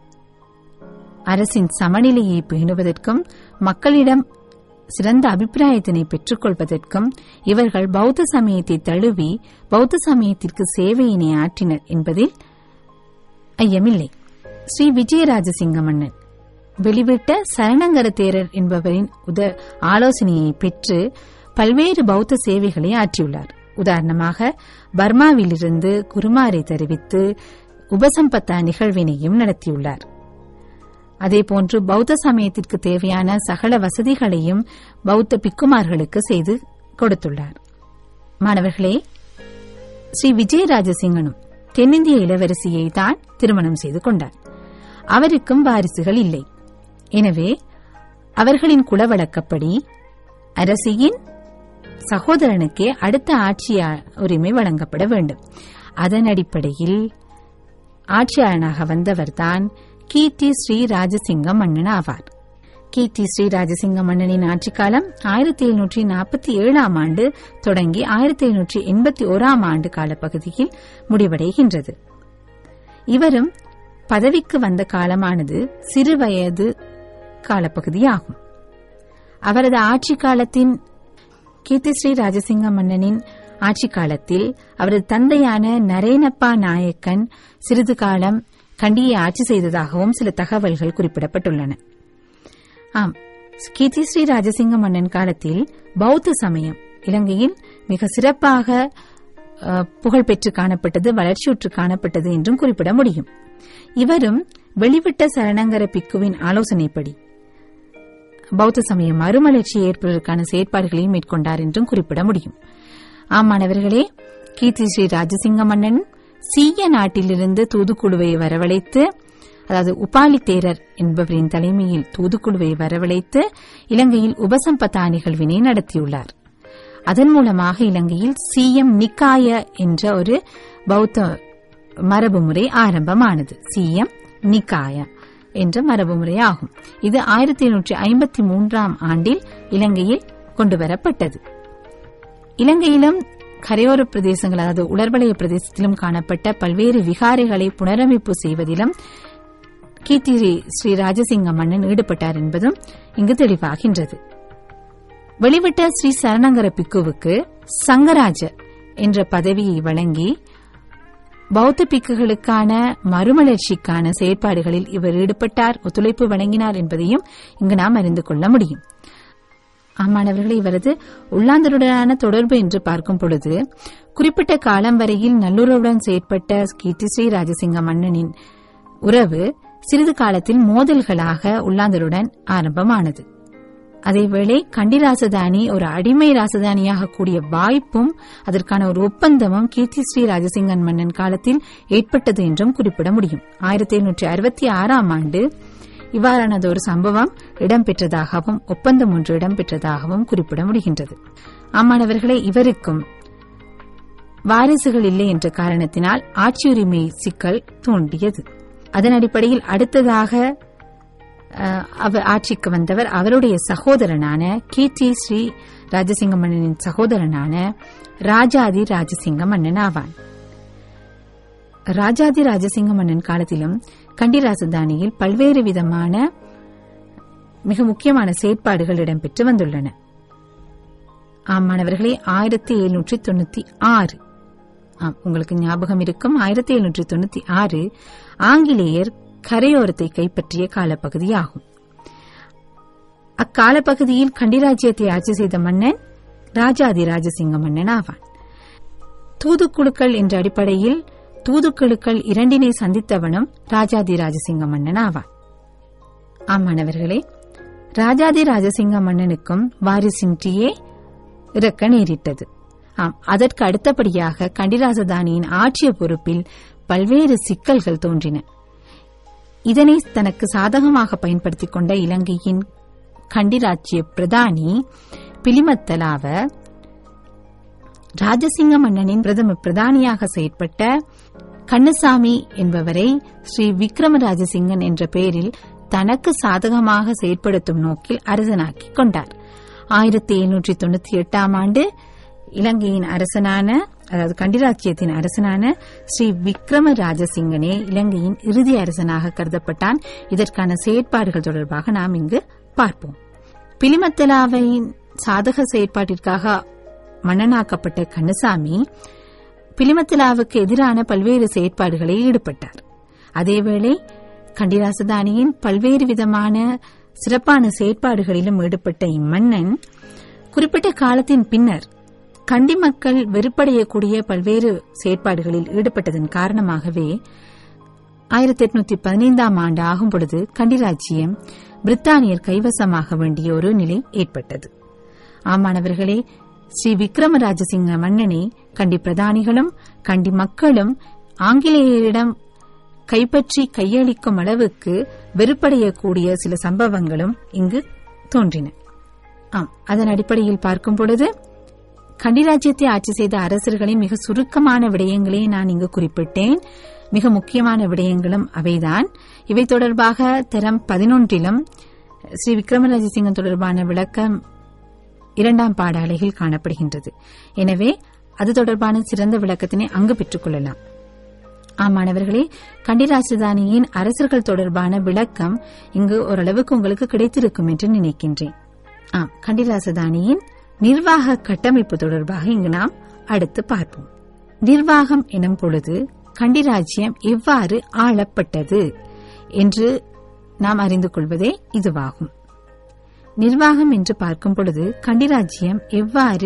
அரசின் சமநிலையை பேணுவதற்கும் மக்களிடம் சிறந்த அபிப்பிராயத்தினை பெற்றுக்கொள்வதற்கும் இவர்கள் பௌத்த சமயத்தை தழுவி பௌத்த சமயத்திற்கு சேவையினை ஆற்றினர் என்பதில் ஐயமில்லை ஸ்ரீ விஜயராஜசிங்க மன்னன் வெளிவிட்ட சரணங்கர தேரர் என்பவரின் உத ஆலோசனையை பெற்று பல்வேறு பௌத்த சேவைகளை ஆற்றியுள்ளார் உதாரணமாக பர்மாவிலிருந்து குருமாரை தெரிவித்து உபசம்பத்தா நிகழ்வினையும் நடத்தியுள்ளார் அதேபோன்று பௌத்த சமயத்திற்கு தேவையான சகல வசதிகளையும் பௌத்த பிக்குமார்களுக்கு செய்து கொடுத்துள்ளார் மாணவர்களே ஸ்ரீ விஜயராஜசிங்கனும் தென்னிந்திய இளவரசியை தான் திருமணம் செய்து கொண்டார் அவருக்கும் வாரிசுகள் இல்லை எனவே அவர்களின் குலவழக்கப்படி அரசியின் சகோதரனுக்கே அடுத்த ஆட்சி உரிமை வழங்கப்பட வேண்டும் அதன் அடிப்படையில் ஆட்சியாளனாக வந்தவர்தான் கீர்த்தி ஸ்ரீ ராஜசிங்க மன்னன் ஆவார் கீர்த்தி ஸ்ரீ ராஜசிங்க மன்னனின் ஆட்சிக் காலம் ஆயிரத்தி எழுநூற்றி நாற்பத்தி ஏழாம் ஆண்டு தொடங்கி ஆயிரத்தி எழுநூற்றி எண்பத்தி ஓராம் ஆண்டு காலப்பகுதியில் முடிவடைகின்றது இவரும் பதவிக்கு வந்த காலமானது சிறுவயது காலப்பகுதியாகும் அவரது ஆட்சி காலத்தின் கீர்த்திஸ்ரீ ராஜசிங்க மன்னனின் ஆட்சி காலத்தில் அவரது தந்தையான நரேனப்பா நாயக்கன் சிறிது காலம் கண்டியை ஆட்சி செய்ததாகவும் சில தகவல்கள் குறிப்பிடப்பட்டுள்ளன ஆம் கீர்த்திஸ்ரீ ராஜசிங்க மன்னன் காலத்தில் பௌத்த சமயம் இலங்கையில் மிக சிறப்பாக அஹ், புகழ்பெற்று காணப்பட்டது வளர்ச்சியுற்று காணப்பட்டது என்றும் குறிப்பிட முடியும் இவரும் வெளிவிட்ட சரணங்கர பிக்குவின் ஆலோசனைப்படி பௌத்த சமய மறுமலர்ச்சியை ஏற்பதற்கான செயற்பாடுகளையும் மேற்கொண்டார் என்றும் குறிப்பிட முடியும் ஆமாணவர்களே கீர்த்தி ஸ்ரீ ராஜசிங்க மன்னன் சீய நாட்டிலிருந்து தூதுக்குழுவை வரவழைத்து அதாவது உபாலி தேரர் என்பவரின் தலைமையில் தூதுக்குழுவை வரவழைத்து இலங்கையில் உபசம்பத்தா நிகழ்வினை நடத்தியுள்ளார் அதன் மூலமாக இலங்கையில் சீயம் நிக்காய என்ற ஒரு பௌத்த மரபு முறை ஆரம்பமானது சீயம் நிக்காய என்ற மரபு முறை ஆகும் இது ஆயிரத்தி எண்ணூற்றி ஐம்பத்தி மூன்றாம் ஆண்டில் இலங்கையில் கொண்டுவரப்பட்டது இலங்கையிலும் கரையோர பிரதேசங்கள் அதாவது உலர்வலய பிரதேசத்திலும் காணப்பட்ட பல்வேறு விகாரைகளை புனரமைப்பு செய்வதிலும் கீர்த்தி ஸ்ரீ ராஜசிங்க மன்னன் ஈடுபட்டார் என்பதும் இங்கு தெளிவாகின்றது வெளிவிட்ட ஸ்ரீ சரணங்கர பிக்குவுக்கு சங்கராஜ என்ற பதவியை வழங்கி பௌத்த பிக்குகளுக்கான மறுமலர்ச்சிக்கான செயற்பாடுகளில் இவர் ஈடுபட்டார் ஒத்துழைப்பு வழங்கினார் என்பதையும் இங்கு நாம் அறிந்து கொள்ள முடியும் ஆமாணவர்களே இவரது உள்ளாந்தருடனான தொடர்பு என்று பார்க்கும் பொழுது குறிப்பிட்ட காலம் வரையில் நல்லுறவுடன் செயற்பட்ட கீர்த்திஸ்ரீ ராஜசிங்க மன்னனின் உறவு சிறிது காலத்தில் மோதல்களாக உள்ளாந்தருடன் ஆரம்பமானது அதேவேளை கண்டி ராசதானி ஒரு அடிமை ராசதானியாக கூடிய வாய்ப்பும் அதற்கான ஒரு ஒப்பந்தமும் கீர்த்தி ஸ்ரீ ராஜசிங்கன் மன்னன் காலத்தில் ஏற்பட்டது என்றும் குறிப்பிட முடியும் ஆயிரத்தி எழுநூற்றி அறுபத்தி ஆறாம் ஆண்டு இவ்வாறானது ஒரு சம்பவம் இடம்பெற்றதாகவும் ஒப்பந்தம் ஒன்று இடம்பெற்றதாகவும் குறிப்பிட முடிகின்றது ஆமாணவர்களே இவருக்கும் வாரிசுகள் இல்லை என்ற காரணத்தினால் ஆட்சியுரிமை சிக்கல் தோன்றியது அதன் அடிப்படையில் அடுத்ததாக அஹ், அவர் ஆட்சிக்கு வந்தவர் அவருடைய சகோதரனான கீர்த்தி ஸ்ரீ ராஜசிங்க மன்னனின் சகோதரனான ராஜாதி ராஜசிங்க மன்னன் ஆவான் ராஜாதி ராஜசிங்க மன்னன் காலத்திலும் கண்டி ராஜதானியில் பல்வேறு விதமான மிக முக்கியமான செயற்பாடுகள் இடம்பெற்று வந்துள்ளன ஆம் மாணவர்களே ஆயிரத்தி எழுநூற்றி தொண்ணூத்தி ஆறு ஆம் உங்களுக்கு ஞாபகம் இருக்கும் ஆயிரத்தி எழுநூற்றி தொண்ணூத்தி ஆறு ஆங்கிலேயர் கரையோரத்தை கைப்பற்றிய காலப்பகுதியாகும் அக்காலப்பகுதியில் கண்டிராஜ்யத்தை ஆட்சி செய்த மன்னன் ராஜாதி ராஜசிங்க மன்னன் ஆவான் தூதுக்குழுக்கள் என்ற அடிப்படையில் தூதுக்குழுக்கள் இரண்டினை சந்தித்தவனும் ராஜாதி ராஜசிங்க மன்னன் ஆவான் ஆமாணவர்களே ராஜாதி ராஜசிங்க மன்னனுக்கும் வாரிசின்றியே இறக்க நேரிட்டது ஆம் அதற்கு அடுத்தபடியாக கண்டிராசதானியின் ஆட்சிய பொறுப்பில் பல்வேறு சிக்கல்கள் தோன்றின இதனை தனக்கு சாதகமாக பயன்படுத்திக் கொண்ட இலங்கையின் கண்டிராட்சிய பிரதானி பிலிமத்தலாவ ராஜசிங்க மன்னனின் பிரதம பிரதானியாக செயற்பட்ட கண்ணசாமி என்பவரை ஸ்ரீ விக்ரம ராஜசிங்கன் என்ற பெயரில் தனக்கு சாதகமாக செயற்படுத்தும் நோக்கில் அரசனாக்கிக் கொண்டார் ஆயிரத்தி எழுநூற்றி தொண்ணூத்தி எட்டாம் ஆண்டு இலங்கையின் அரசனான அதாவது கண்டிராட்சியத்தின் அரசனான ஸ்ரீ விக்ரம ராஜசிங்கனே இலங்கையின் இறுதி அரசனாக கருதப்பட்டான் இதற்கான செயற்பாடுகள் தொடர்பாக நாம் இங்கு பார்ப்போம் பிலிமத்தலாவின் சாதக செயற்பாட்டிற்காக மன்னனாக்கப்பட்ட கண்ணசாமி பிலிமத்தலாவுக்கு எதிரான பல்வேறு செயற்பாடுகளில் ஈடுபட்டார் அதேவேளை கண்டிராசதானியின் பல்வேறு விதமான சிறப்பான செயற்பாடுகளிலும் ஈடுபட்ட இம்மன்னன் குறிப்பிட்ட காலத்தின் பின்னர் கண்டி மக்கள் வெறுப்படையக்கூடிய பல்வேறு செயற்பாடுகளில் ஈடுபட்டதன் காரணமாகவே ஆயிரத்தி எட்நூத்தி பதினைந்தாம் ஆண்டு ஆகும் பொழுது கண்டிராஜ்யம் பிரித்தானியர் கைவசமாக வேண்டிய ஒரு நிலை ஏற்பட்டது ஆமாணவர்களே ஸ்ரீ விக்ரமராஜசிங்க மன்னனை கண்டி பிரதானிகளும் கண்டி மக்களும் ஆங்கிலேயரிடம் கைப்பற்றி கையளிக்கும் அளவுக்கு வெறுப்படையக்கூடிய சில சம்பவங்களும் இங்கு தோன்றின ஆம் அதன் அடிப்படையில் பார்க்கும் பொழுது கண்டிராஜ்யத்தை ஆட்சி செய்த அரசர்களின் மிக சுருக்கமான விடயங்களை நான் இங்கு குறிப்பிட்டேன் மிக முக்கியமான விடயங்களும் அவைதான் இவை தொடர்பாக தரம் பதினொன்றிலும் ஸ்ரீ விக்ரமராஜசிங்கம் தொடர்பான விளக்கம் இரண்டாம் பாடாலையில் காணப்படுகின்றது எனவே அது தொடர்பான சிறந்த விளக்கத்தினை அங்கு பெற்றுக் கொள்ளலாம் ஆமாணவர்களே கண்டிராஜதானியின் அரசர்கள் தொடர்பான விளக்கம் இங்கு ஓரளவுக்கு உங்களுக்கு கிடைத்திருக்கும் என்று நினைக்கின்றேன் ஆம் கண்டிராசதானியின் நிர்வாக கட்டமைப்பு தொடர்பாக இங்கு நாம் அடுத்து பார்ப்போம் நிர்வாகம் எனும் பொழுது கண்டிராஜ்யம் எவ்வாறு ஆளப்பட்டது என்று நாம் அறிந்து கொள்வதே இதுவாகும் நிர்வாகம் என்று பார்க்கும் பொழுது கண்டிராஜ்யம் எவ்வாறு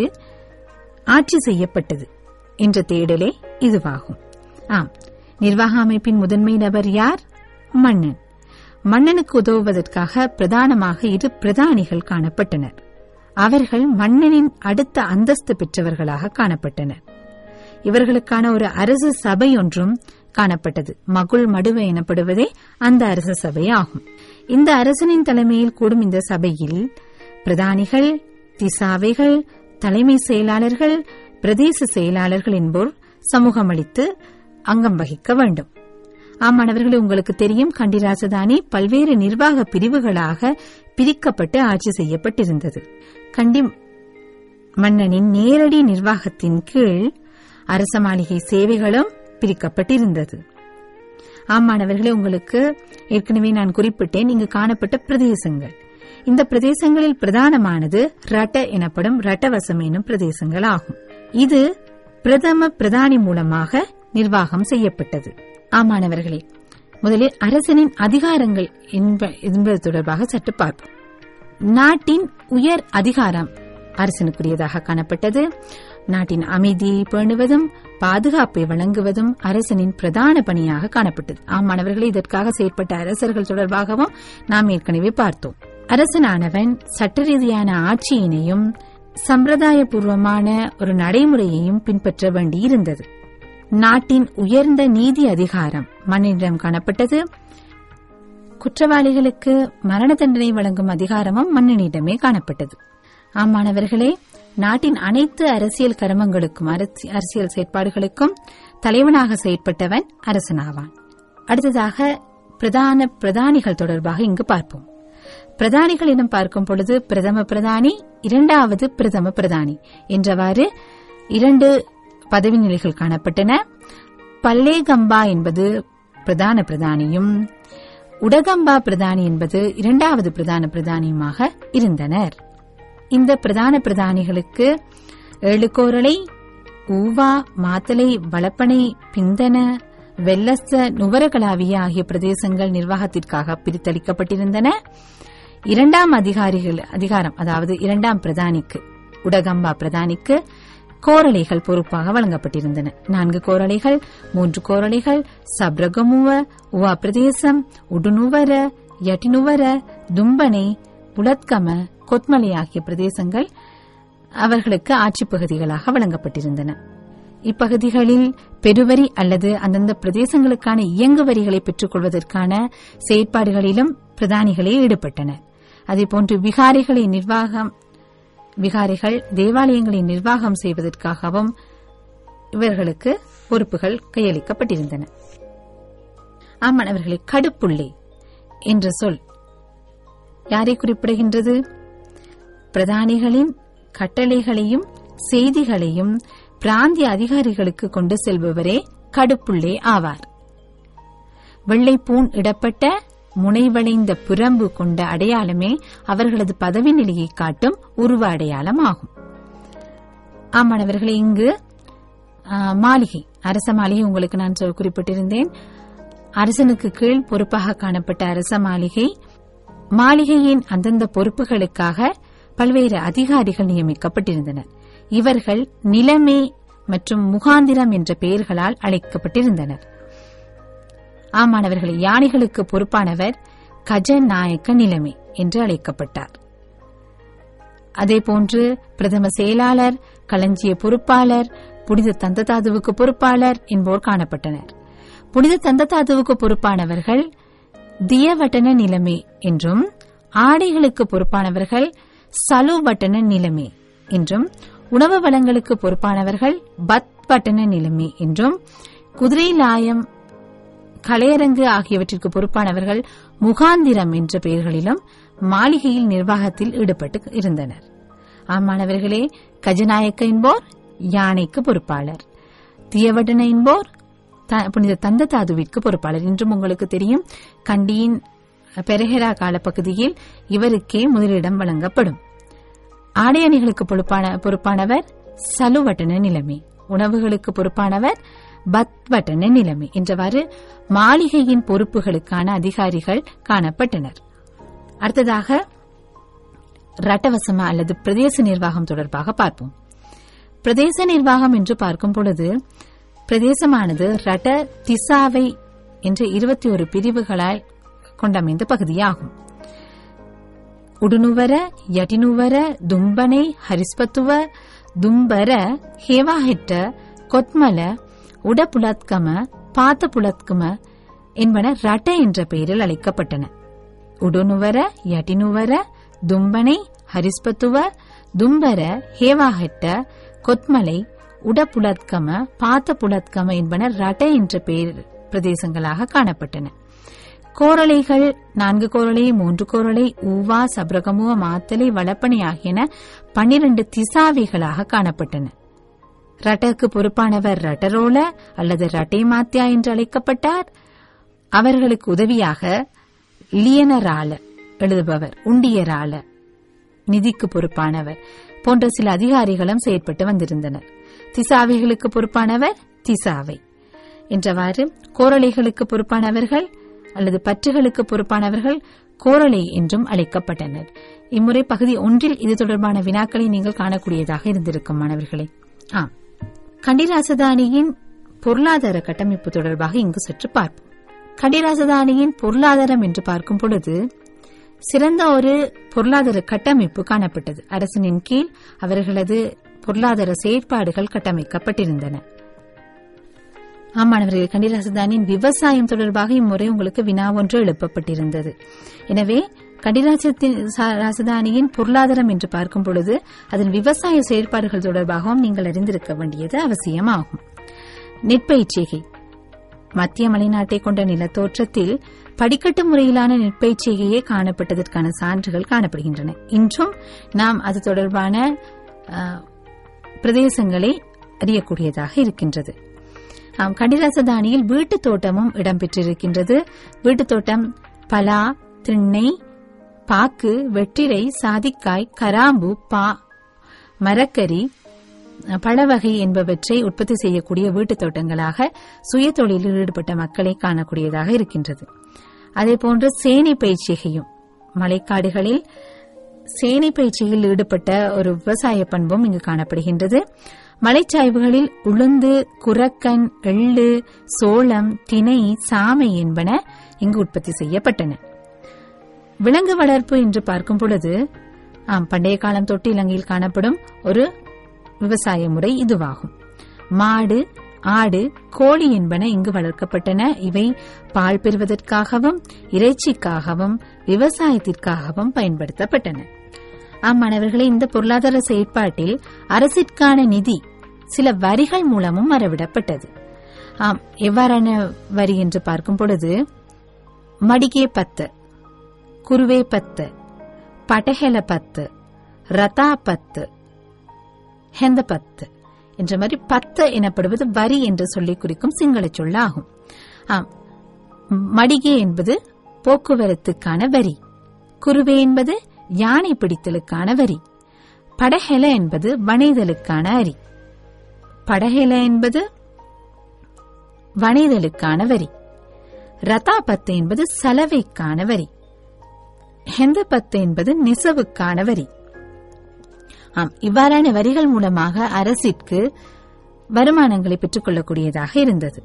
ஆட்சி செய்யப்பட்டது என்ற தேடலே இதுவாகும் ஆம் நிர்வாக அமைப்பின் முதன்மை நபர் யார் மன்னன் மன்னனுக்கு உதவுவதற்காக பிரதானமாக இரு பிரதானிகள் காணப்பட்டனர் அவர்கள் மன்னனின் அடுத்த அந்தஸ்து பெற்றவர்களாக காணப்பட்டனர் இவர்களுக்கான ஒரு அரசு சபை ஒன்றும் காணப்பட்டது மகுள் மடுவ எனப்படுவதே அந்த அரச சபை ஆகும் இந்த அரசனின் தலைமையில் கூடும் இந்த சபையில் பிரதானிகள் திசாவைகள் தலைமை செயலாளர்கள் பிரதேச செயலாளர்கள் என்போர் சமூகமளித்து அங்கம் வகிக்க வேண்டும் ஆமாணவர்களே உங்களுக்கு தெரியும் கண்டிராசதானி பல்வேறு நிர்வாக பிரிவுகளாக பிரிக்கப்பட்டு ஆட்சி செய்யப்பட்டிருந்தது கண்டி மன்னனின் நேரடி நிர்வாகத்தின் கீழ் அரச மாளிகை சேவைகளும் பிரிக்கப்பட்டிருந்தது ஆமாணவர்களே உங்களுக்கு ஏற்கனவே நான் குறிப்பிட்டேன் இங்கு காணப்பட்ட பிரதேசங்கள் இந்த பிரதேசங்களில் பிரதானமானது ரட்ட எனப்படும் ரட்டவசம் எனும் பிரதேசங்கள் ஆகும் இது பிரதம பிரதானி மூலமாக நிர்வாகம் செய்யப்பட்டது ஆமாணவர்களே முதலில் அரசனின் அதிகாரங்கள் என்பது தொடர்பாக சற்று பார்ப்போம் நாட்டின் உயர் அதிகாரம் அரசனுக்குரியதாக காணப்பட்டது நாட்டின் அமைதியை பேணுவதும் பாதுகாப்பை வழங்குவதும் அரசனின் பிரதான பணியாக காணப்பட்டது ஆமாணவர்களே இதற்காக செயற்பட்ட அரசர்கள் தொடர்பாகவும் நாம் ஏற்கனவே பார்த்தோம் அரசனானவன் சட்ட ரீதியான ஆட்சியினையும் சம்பிரதாயபூர்வமான ஒரு நடைமுறையையும் பின்பற்ற வேண்டியிருந்தது நாட்டின் உயர்ந்த நீதி அதிகாரம் மன்னனிடம் காணப்பட்டது குற்றவாளிகளுக்கு மரண தண்டனை வழங்கும் அதிகாரமும் மன்னனிடமே காணப்பட்டது ஆமாணவர்களே நாட்டின் அனைத்து அரசியல் கருமங்களுக்கும் அரசியல் செயற்பாடுகளுக்கும் தலைவனாக செயற்பட்டவன் அரசனாவான் அடுத்ததாக பிரதான பிரதானிகள் தொடர்பாக இங்கு பார்ப்போம் பிரதானிகள் எனும் பார்க்கும் பொழுது பிரதம பிரதானி இரண்டாவது பிரதம பிரதானி என்றவாறு இரண்டு பதவி நிலைகள் காணப்பட்டன பல்லேகம்பா என்பது பிரதான பிரதானியும் உடகம்பா பிரதானி என்பது இரண்டாவது பிரதான பிரதானியுமாக இருந்தனர் இந்த பிரதான பிரதானிகளுக்கு ஏழுகோரளை ஊவா மாத்தலை வளப்பனை பிந்தன வெல்லச நுவரகலாவிய ஆகிய பிரதேசங்கள் நிர்வாகத்திற்காக பிரித்தளிக்கப்பட்டிருந்தன இரண்டாம் அதிகாரிகள் அதிகாரம் அதாவது இரண்டாம் பிரதானிக்கு உடகம்பா பிரதானிக்கு கோரளைகள் பொறுப்பாக வழங்கப்பட்டிருந்தன நான்கு கோரளைகள் மூன்று கோரளைகள் சப்ரகமுவ உவா பிரதேசம் உடுநுவர யட்டினுவர தும்பனை புலத்கம கொத்மலை ஆகிய பிரதேசங்கள் அவர்களுக்கு ஆட்சிப் பகுதிகளாக வழங்கப்பட்டிருந்தன இப்பகுதிகளில் பெருவரி அல்லது அந்தந்த பிரதேசங்களுக்கான இயங்கு வரிகளை பெற்றுக் கொள்வதற்கான செயற்பாடுகளிலும் பிரதானிகளே ஈடுபட்டனர் அதேபோன்று விகாரிகளை நிர்வாகம் விகாரிகள் தேவாலயங்களை நிர்வாகம் செய்வதற்காகவும் இவர்களுக்கு பொறுப்புகள் கையளிக்கப்பட்டிருந்தன ஆமாணவர்களை கடுப்புள்ளே என்ற சொல் யாரை குறிப்பிடுகின்றது பிரதானிகளின் கட்டளைகளையும் செய்திகளையும் பிராந்திய அதிகாரிகளுக்கு கொண்டு செல்பவரே கடுப்புள்ளே ஆவார் வெள்ளைப்பூன் இடப்பட்ட முனைவளைந்த புறம்பு கொண்ட அடையாளமே அவர்களது பதவி நிலையை காட்டும் உருவ அடையாளம் ஆகும் ஆமாணவர்களே இங்கு மாளிகை அரச மாளிகை உங்களுக்கு நான் குறிப்பிட்டிருந்தேன் அரசனுக்கு கீழ் பொறுப்பாக காணப்பட்ட அரச மாளிகை மாளிகையின் அந்தந்த பொறுப்புகளுக்காக பல்வேறு அதிகாரிகள் நியமிக்கப்பட்டிருந்தனர் இவர்கள் நிலைமை மற்றும் முகாந்திரம் என்ற பெயர்களால் அழைக்கப்பட்டிருந்தனர் ஆமாணவர்கள் யானைகளுக்கு பொறுப்பானவர் கஜநாயக்க நிலைமை என்று அழைக்கப்பட்டார் அதேபோன்று பிரதம செயலாளர் களஞ்சிய பொறுப்பாளர் புனித தந்ததாதுவுக்கு பொறுப்பாளர் என்போர் காணப்பட்டனர் புனித தந்ததாதுவுக்கு பொறுப்பானவர்கள் தியவட்டன நிலைமை என்றும் ஆடைகளுக்கு பொறுப்பானவர்கள் சலுவட்டன நிலைமை என்றும் உணவு வளங்களுக்கு பொறுப்பானவர்கள் பத் பட்டன நிலைமை என்றும் குதிரை லாயம் கலையரங்கு ஆகியவற்றிற்கு பொறுப்பானவர்கள் முகாந்திரம் என்ற பெயர்களிலும் மாளிகையில் நிர்வாகத்தில் ஈடுபட்டு இருந்தனர் ஆமாணவர்களே கஜநாயக்க என்போர் யானைக்கு பொறுப்பாளர் தியவடன என்போர் புனித தந்த தாதுவிற்கு பொறுப்பாளர் இன்றும் உங்களுக்கு தெரியும் கண்டியின் பெரஹெரா காலப்பகுதியில் இவருக்கே முதலிடம் வழங்கப்படும் ஆடை அணிகளுக்கு பொறுப்பான பொறுப்பானவர் சலுவட்டன நிலைமை உணவுகளுக்கு பொறுப்பானவர் பத்வட்டன நிலைமை என்றவாறு மாளிகையின் பொறுப்புகளுக்கான அதிகாரிகள் காணப்பட்டனர் அடுத்ததாக ரட்டவசம அல்லது பிரதேச நிர்வாகம் தொடர்பாக பார்ப்போம் பிரதேச நிர்வாகம் என்று பார்க்கும் பொழுது பிரதேசமானது ரட்ட திசாவை என்ற இருபத்தி ஒரு பிரிவுகளால் கொண்டமைந்த பகுதியாகும் ಉಡುನುವರ ಯಟಿನುವರ ದುಂಬನೆ ಹರಿಸ್ಪತುವ ದುಂಬರ ಹೇವಾಹಿಟ್ಟ கொத்மல உடபுலத்கம பாத்தபுலத்கம என்பன ரட்ட என்ற பெயரில் அழைக்கப்பட்டன உடுனுவர யட்டினுவர தும்பனை ஹரிஸ்பத்துவ தும்பர ஹேவாஹெட்ட கொத்மலை உடபுலத்கம பாத்தபுலத்கம என்பன ரட்ட என்ற பெயர் பிரதேசங்களாக காணப்பட்டன கோரளைகள் நான்கு கோரளை மூன்று கோரளை ஊவா சப்ரகமுவ மாத்தலை வளப்பனை ஆகியன பன்னிரண்டு திசாவிகளாக காணப்பட்டன ரட்டருக்கு பொறுப்பானவர் ரட்டரோல அல்லது ரட்டை மாத்தியா என்று அழைக்கப்பட்டார் அவர்களுக்கு உதவியாக லியனரால எழுதுபவர் உண்டியரால நிதிக்கு பொறுப்பானவர் போன்ற சில அதிகாரிகளும் செயற்பட்டு வந்திருந்தனர் திசாவிகளுக்கு பொறுப்பானவர் திசாவை என்றவாறு கோரளைகளுக்கு பொறுப்பானவர்கள் அல்லது பற்றுகளுக்கு பொறுப்பானவர்கள் கோரளை என்றும் அழைக்கப்பட்டனர் இம்முறை பகுதி ஒன்றில் இது தொடர்பான வினாக்களை நீங்கள் காணக்கூடியதாக இருந்திருக்கும் மாணவர்களே ஆம் கண்டிராசதானியின் பொருளாதார கட்டமைப்பு தொடர்பாக இங்கு சற்று பார்ப்போம் கண்டிராசதானியின் பொருளாதாரம் என்று பார்க்கும் பொழுது சிறந்த ஒரு பொருளாதார கட்டமைப்பு காணப்பட்டது அரசனின் கீழ் அவர்களது பொருளாதார செயற்பாடுகள் கட்டமைக்கப்பட்டிருந்தன ஆமாணவர்கள் கண்டிராசதானின் விவசாயம் தொடர்பாக இம்முறை உங்களுக்கு வினா ஒன்று எழுப்பப்பட்டிருந்தது எனவே கண்டிராசத்தின் ராசதானியின் பொருளாதாரம் என்று பார்க்கும் பொழுது அதன் விவசாய செயற்பாடுகள் தொடர்பாகவும் நீங்கள் அறிந்திருக்க வேண்டியது அவசியமாகும் நெற்பயிற்சிகை மத்திய மலைநாட்டை கொண்ட நிலத்தோற்றத்தில் படிக்கட்டு முறையிலான நெற்பயிற்சிகையே காணப்பட்டதற்கான சான்றுகள் காணப்படுகின்றன இன்றும் நாம் அது தொடர்பான பிரதேசங்களை அறியக்கூடியதாக இருக்கின்றது ஆம் கண்டிராசதானியில் வீட்டுத் தோட்டமும் இடம்பெற்றிருக்கின்றது வீட்டுத் தோட்டம் பலா திண்ணை பாக்கு வெற்றிலை சாதிக்காய் கராம்பு பா மரக்கறி பழவகை என்பவற்றை உற்பத்தி செய்யக்கூடிய வீட்டுத் தோட்டங்களாக சுய தொழிலில் ஈடுபட்ட மக்களை காணக்கூடியதாக இருக்கின்றது அதேபோன்று சேனை பயிற்சிகையும் மலைக்காடுகளில் சேனை பயிற்சியில் ஈடுபட்ட ஒரு விவசாய பண்பும் இங்கு காணப்படுகின்றது மலைச்சாய்வுகளில் உளுந்து குரக்கன் எள்ளு சோளம் திணை சாமை என்பன இங்கு உற்பத்தி செய்யப்பட்டன விலங்கு வளர்ப்பு என்று பார்க்கும் பொழுது ஆம் பண்டைய காலம் தொட்டு இலங்கையில் காணப்படும் ஒரு விவசாய முறை இதுவாகும் மாடு ஆடு கோழி என்பன இங்கு வளர்க்கப்பட்டன இவை பால் பெறுவதற்காகவும் இறைச்சிக்காகவும் விவசாயத்திற்காகவும் பயன்படுத்தப்பட்டன அம்மாணவர்களே இந்த பொருளாதார செயற்பாட்டில் அரசிற்கான நிதி சில வரிகள் மூலமும் மறவிடப்பட்டது ஆம் எவ்வாறான வரி என்று பார்க்கும் பொழுது மடிகே பத்து குருவே பத்து பட்டஹெல பத்து ரதா பத்து ஹெந்த பத்து என்ற மாதிரி பத்து எனப்படுவது வரி என்று சொல்லி குறிக்கும் சிங்கள சொல்லாகும் ஆம் மடிகே என்பது போக்குவரத்துக்கான வரி குருவே என்பது யானை பிடித்தலுக்கான வரி படஹெல என்பது வணைதலுக்கான அரி படஹெல என்பது வணைதலுக்கான வரி ரதா பத்து என்பது சலவைக்கான வரி ஹெந்த பத்து என்பது நெசவுக்கான வரி ஆம் இவ்வாறான வரிகள் மூலமாக அரசிற்கு வருமானங்களை பெற்றுக் கொள்ளக்கூடியதாக இருந்தது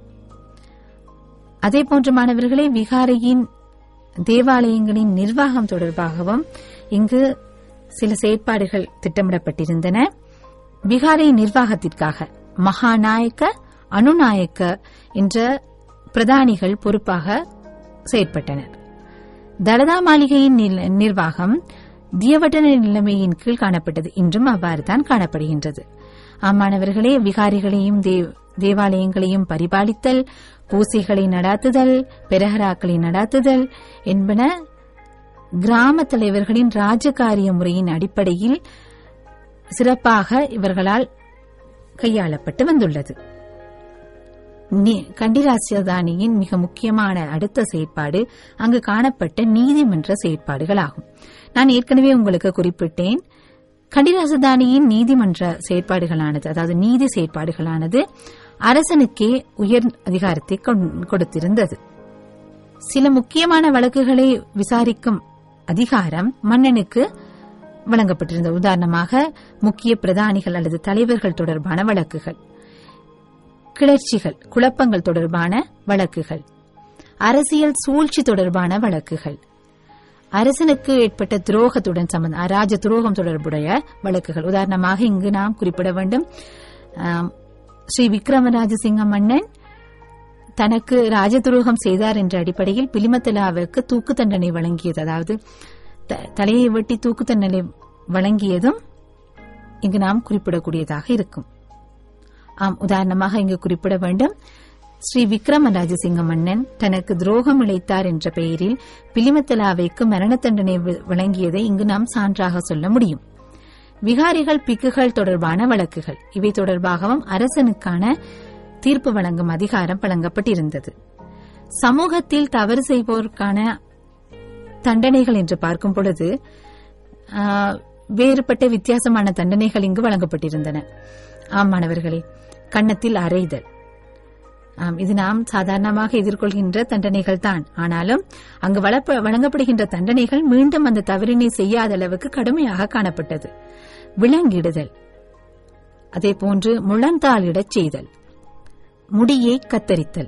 அதேபோன்று மாணவர்களே விகாரையின் தேவாலயங்களின் நிர்வாகம் தொடர்பாகவும் இங்கு சில செயற்பாடுகள் திட்டமிடப்பட்டிருந்தன விகாரை நிர்வாகத்திற்காக மகாநாயக்க அனுநாயக்க என்ற பிரதானிகள் பொறுப்பாக செயற்பட்டனர் தலதா மாளிகையின் நிர்வாகம் தியவட்டன நிலைமையின் கீழ் காணப்பட்டது இன்றும் அவ்வாறுதான் காணப்படுகின்றது அம்மாணவர்களே விகாரிகளையும் தேவாலயங்களையும் பரிபாலித்தல் பூசைகளை நடாத்துதல் பெரஹராக்களை நடாத்துதல் என்பன கிராம தலைவர்களின் ராஜகாரிய முறையின் அடிப்படையில் சிறப்பாக இவர்களால் கையாளப்பட்டு வந்துள்ளது கண்டிராசியதானியின் மிக முக்கியமான அடுத்த செயற்பாடு அங்கு காணப்பட்ட நீதிமன்ற செயற்பாடுகளாகும் நான் ஏற்கனவே உங்களுக்கு குறிப்பிட்டேன் கண்டிராசதானியின் நீதிமன்ற செயற்பாடுகளானது அதாவது நீதி செயற்பாடுகளானது அரசனுக்கே உயர் அதிகாரத்தை கொண்- கொடுத்திருந்தது சில முக்கியமான வழக்குகளை விசாரிக்கும் அதிகாரம் மன்னனுக்கு வழங்கப்பட்டிருந்தது உதாரணமாக முக்கிய பிரதானிகள் அல்லது தலைவர்கள் தொடர்பான வழக்குகள் கிளர்ச்சிகள் குழப்பங்கள் தொடர்பான வழக்குகள் அரசியல் சூழ்ச்சி தொடர்பான வழக்குகள் அரசனுக்கு ஏற்பட்ட துரோகத்துடன் சம்பந்த ராஜ துரோகம் தொடர்புடைய வழக்குகள் உதாரணமாக இங்கு நாம் குறிப்பிட வேண்டும் ஆம், ஸ்ரீ விக்ரமராஜசிங்க மன்னன் தனக்கு ராஜ துரோகம் செய்தார் என்ற அடிப்படையில் பிலிமத்தலாவுக்கு தூக்கு தண்டனை வழங்கியது அதாவது த- தலையை வெட்டி தூக்கு தண்டனை வழங்கியதும் இங்கு நாம் குறிப்பிடக்கூடியதாக இருக்கும் ஆம் உதாரணமாக இங்கு குறிப்பிட வேண்டும் ஸ்ரீ விக்ரம ராஜசிங்க மன்னன் தனக்கு துரோகம் இழைத்தார் என்ற பெயரில் பிலிமத்தலாவைக்கு மரண தண்டனை வி- வழங்கியதை இங்கு நாம் சான்றாக சொல்ல முடியும் விகாரிகள் பிக்குகள் தொடர்பான வழக்குகள் இவை தொடர்பாகவும் அரசனுக்கான தீர்ப்பு வழங்கும் அதிகாரம் வழங்கப்பட்டிருந்தது சமூகத்தில் தவறு செய்வோருக்கான தண்டனைகள் என்று பார்க்கும் பொழுது ஆ, வேறுபட்ட வித்தியாசமான தண்டனைகள் இங்கு வழங்கப்பட்டிருந்தன ஆம் மாணவர்களே கன்னத்தில் அறைதல் ஆம், இது நாம் சாதாரணமாக எதிர்கொள்கின்ற தண்டனைகள் தான் ஆனாலும் அங்கு வளப்ப- வழங்கப்படுகின்ற தண்டனைகள் மீண்டும் அந்த தவறினை செய்யாத அளவுக்கு கடுமையாக காணப்பட்டது விலங்கிடுதல் அதே போன்று முழந்தாளிடச் செய்தல் முடியை கத்தரித்தல்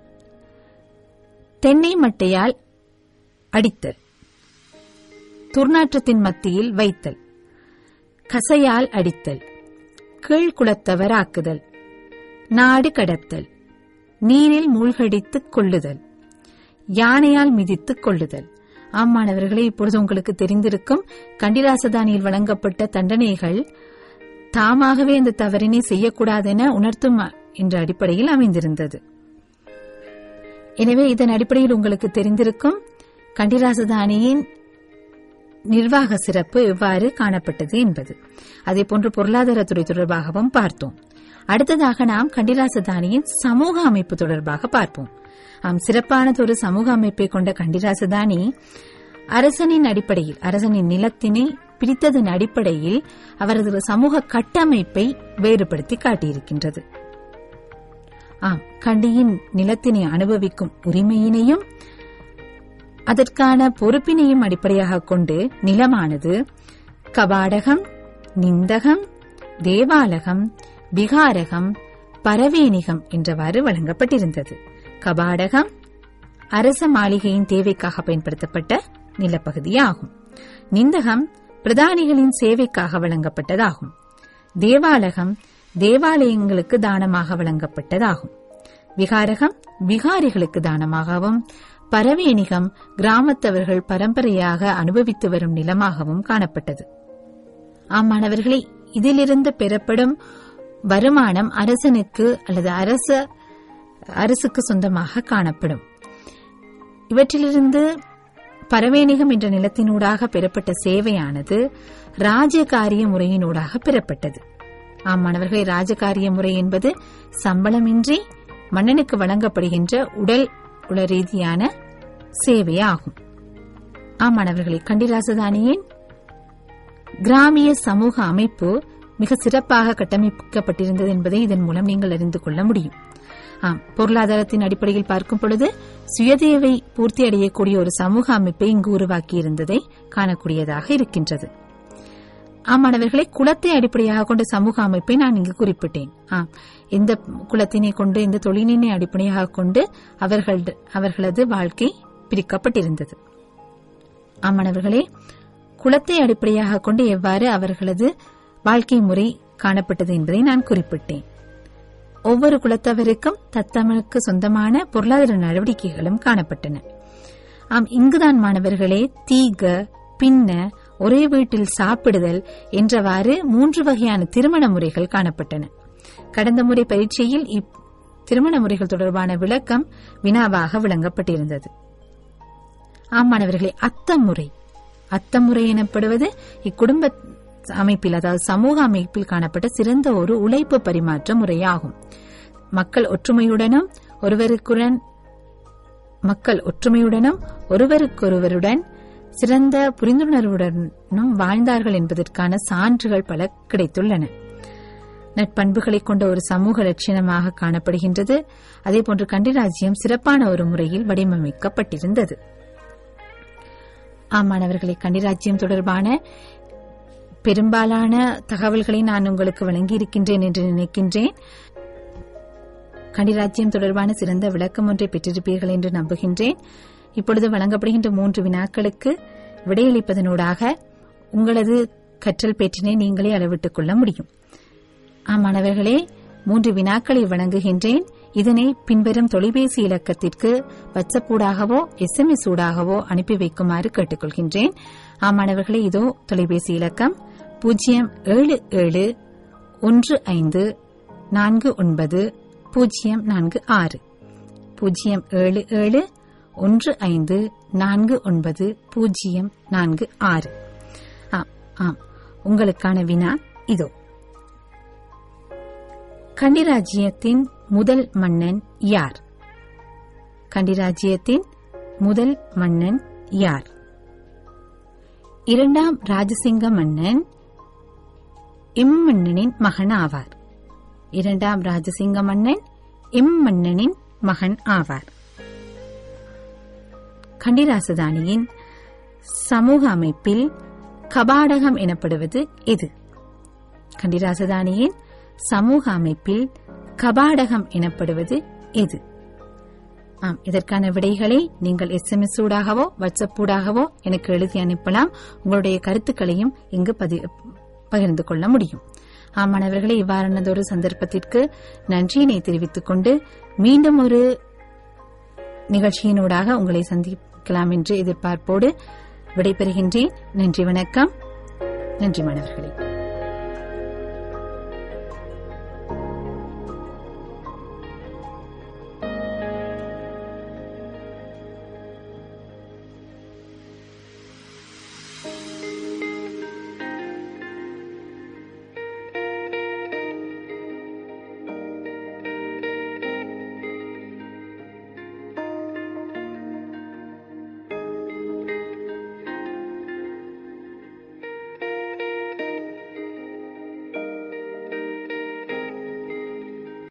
தென்னை மட்டையால் அடித்தல் துர்நாற்றத்தின் மத்தியில் வைத்தல் கசையால் அடித்தல் கீழ்குளத்தவர் ஆக்குதல் நாடு கடத்தல் நீரில் மூழ்கடித்துக் கொள்ளுதல் யானையால் மிதித்துக் கொள்ளுதல் ஆம் மாணவர்களே இப்பொழுது உங்களுக்கு தெரிந்திருக்கும் கண்டிராசதானியில் வழங்கப்பட்ட தண்டனைகள் தாமாகவே அந்த தவறினை செய்யக்கூடாதென உணர்த்தும் என்ற அடிப்படையில் அமைந்திருந்தது எனவே இதன் அடிப்படையில் உங்களுக்கு தெரிந்திருக்கும் கண்டிராசதானியின் நிர்வாக சிறப்பு எவ்வாறு காணப்பட்டது என்பது அதேபோன்று பொருளாதாரத்துறை தொடர்பாகவும் பார்த்தோம் அடுத்ததாக நாம் கண்டிராசதானியின் சமூக அமைப்பு தொடர்பாக பார்ப்போம் ஆம் சிறப்பானதொரு சமூக அமைப்பை கொண்ட கண்டிராசதானி அரசனின் அடிப்படையில் அரசனின் நிலத்தினை பிரித்ததன் அடிப்படையில் அவரது சமூக கட்டமைப்பை வேறுபடுத்தி காட்டியிருக்கின்றது ஆம் கண்டியின் நிலத்தினை அனுபவிக்கும் உரிமையினையும் அதற்கான பொறுப்பினையும் அடிப்படையாக கொண்டு நிலமானது கபாடகம் நிந்தகம் தேவாலகம் விகாரகம் பரவேணிகம் என்றவாறு வழங்கப்பட்டிருந்தது கபாடகம் அரச மாளிகையின் தேவைக்காக பயன்படுத்தப்பட்ட நிலப்பகுதியாகும் நிந்தகம் பிரதானிகளின் சேவைக்காக வழங்கப்பட்டதாகும் தேவாலகம் தேவாலயங்களுக்கு தானமாக வழங்கப்பட்டதாகும் விகாரகம் விகாரிகளுக்கு தானமாகவும் பரவேணிகம் கிராமத்தவர்கள் பரம்பரையாக அனுபவித்து வரும் நிலமாகவும் காணப்பட்டது ஆம் மாணவர்களே இதிலிருந்து பெறப்படும் வருமானம் அரசனுக்கு அல்லது அரச அரசுக்கு சொந்தமாக காணப்படும் இவற்றிலிருந்து பரவேணிகம் என்ற நிலத்தினூடாக பெறப்பட்ட சேவையானது ராஜகாரிய முறையினூடாக பெறப்பட்டது ஆம் மாணவர்களே ராஜகாரிய முறை என்பது சம்பளமின்றி மன்னனுக்கு வழங்கப்படுகின்ற உடல் உள ரீதியான சேவையாகும் ஆம் மாணவர்களே கண்டிராசதானியின் கிராமிய சமூக அமைப்பு மிக சிறப்பாக கட்டமைக்கப்பட்டிருந்தது என்பதை இதன் மூலம் நீங்கள் அறிந்து கொள்ள முடியும் ஆம் பொருளாதாரத்தின் அடிப்படையில் பார்க்கும் பொழுது சுயதேவை பூர்த்தி அடையக்கூடிய ஒரு சமூக அமைப்பை இங்கு உருவாக்கியிருந்ததை காணக்கூடியதாக இருக்கின்றது ஆமாணவர்களை குலத்தை அடிப்படையாக கொண்ட சமூக அமைப்பை நான் இங்கு குறிப்பிட்டேன் ஆம் எந்த குலத்தினை கொண்டு இந்த தொழிலினை அடிப்படையாக கொண்டு அவர்கள் அவர்களது வாழ்க்கை பிரிக்கப்பட்டிருந்தது ஆமாணவர்களே குலத்தை அடிப்படையாக கொண்டு எவ்வாறு அவர்களது வாழ்க்கை முறை காணப்பட்டது என்பதை நான் குறிப்பிட்டேன் ஒவ்வொரு குலத்தவருக்கும் தத்தமனுக்கு சொந்தமான பொருளாதார நடவடிக்கைகளும் காணப்பட்டன ஆம் இங்குதான் மாணவர்களே தீக பின்ன ஒரே வீட்டில் சாப்பிடுதல் என்றவாறு மூன்று வகையான திருமண முறைகள் காணப்பட்டன கடந்த முறை பரீட்சையில் இப் திருமண முறைகள் தொடர்பான விளக்கம் வினாவாக விளங்கப்பட்டிருந்தது ஆம் மாணவர்களே அத்தமுறை அத்தமுறை எனப்படுவது இக்குடும்ப அமைப்பில் அதாவது சமூக அமைப்பில் காணப்பட்ட சிறந்த ஒரு உழைப்பு பரிமாற்ற முறையாகும் மக்கள் ஒற்றுமையுடனும் ஒருவருக்குடன் மக்கள் ஒற்றுமையுடனும் ஒருவருக்கொருவருடன் சிறந்த புரிந்துணர்வுடனும் வாழ்ந்தார்கள் என்பதற்கான சான்றுகள் பல கிடைத்துள்ளன நட்பண்புகளை கொண்ட ஒரு சமூக லட்சணமாக காணப்படுகின்றது அதேபோன்று கண்டிராஜ்யம் சிறப்பான ஒரு முறையில் வடிவமைக்கப்பட்டிருந்தது ஆமாணவர்களை கண்டிராஜ்யம் தொடர்பான பெரும்பாலான தகவல்களை நான் உங்களுக்கு வழங்கியிருக்கின்றேன் என்று நினைக்கின்றேன் கண்டிராஜ்யம் தொடர்பான சிறந்த விளக்கம் ஒன்றை பெற்றிருப்பீர்கள் என்று நம்புகின்றேன் இப்பொழுது வழங்கப்படுகின்ற மூன்று வினாக்களுக்கு விடையளிப்பதனூடாக உங்களது கற்றல் பேற்றினை நீங்களே அளவிட்டுக் கொள்ள முடியும் ஆமாணவர்களே மூன்று வினாக்களை வழங்குகின்றேன் இதனை பின்வரும் தொலைபேசி இலக்கத்திற்கு வாட்ஸ்அப் ஊடாகவோ எஸ்எம்எஸ் ஊடாகவோ அனுப்பி வைக்குமாறு கேட்டுக்கொள்கின்றேன் ஆமாணவர்களே இதோ தொலைபேசி இலக்கம் பூஜ்ஜியம் ஏழு ஏழு ஒன்று ஐந்து நான்கு ஒன்பது பூஜ்ஜியம் நான்கு ஆறு பூஜ்ஜியம் ஏழு ஏழு ஒன்று ஐந்து நான்கு ஒன்பது பூஜ்ஜியம் நான்கு ஆறு ஆம் ஆம் உங்களுக்கான வினா இதோ கண்டிராஜ்யத்தின் முதல் மன்னன் யார் கண்டிராஜ்யத்தின் முதல் மன்னன் யார் இரண்டாம் ராஜசிங்க மன்னன் இம்மன்னனின் மகன் ஆவார் இரண்டாம் ராஜசிங்க மன்னன் இம்மன்னனின் மகன் ஆவார் கண்டிராசதானியின் சமூக அமைப்பில் கபாடகம் எனப்படுவது எது கண்டிராசதானியின் சமூக அமைப்பில் கபாடகம் எனப்படுவது எது ஆம் இதற்கான விடைகளை நீங்கள் எஸ்எம்எஸ் ஊடாகவோ வாட்ஸ்அப் ஊடாகவோ எனக்கு எழுதி அனுப்பலாம் உங்களுடைய கருத்துக்களையும் இங்கு பதி- பகிர்ந்து கொள்ள முடியும் ஆமாணவர்களே இவ்வாறானதொரு சந்தர்ப்பத்திற்கு நன்றியினை தெரிவித்துக் கொண்டு மீண்டும் ஒரு நிகழ்ச்சியினூடாக உங்களை சந்திக்கலாம் என்று எதிர்பார்ப்போடு விடைபெறுகின்றேன் நன்றி வணக்கம் நன்றி மாணவர்களே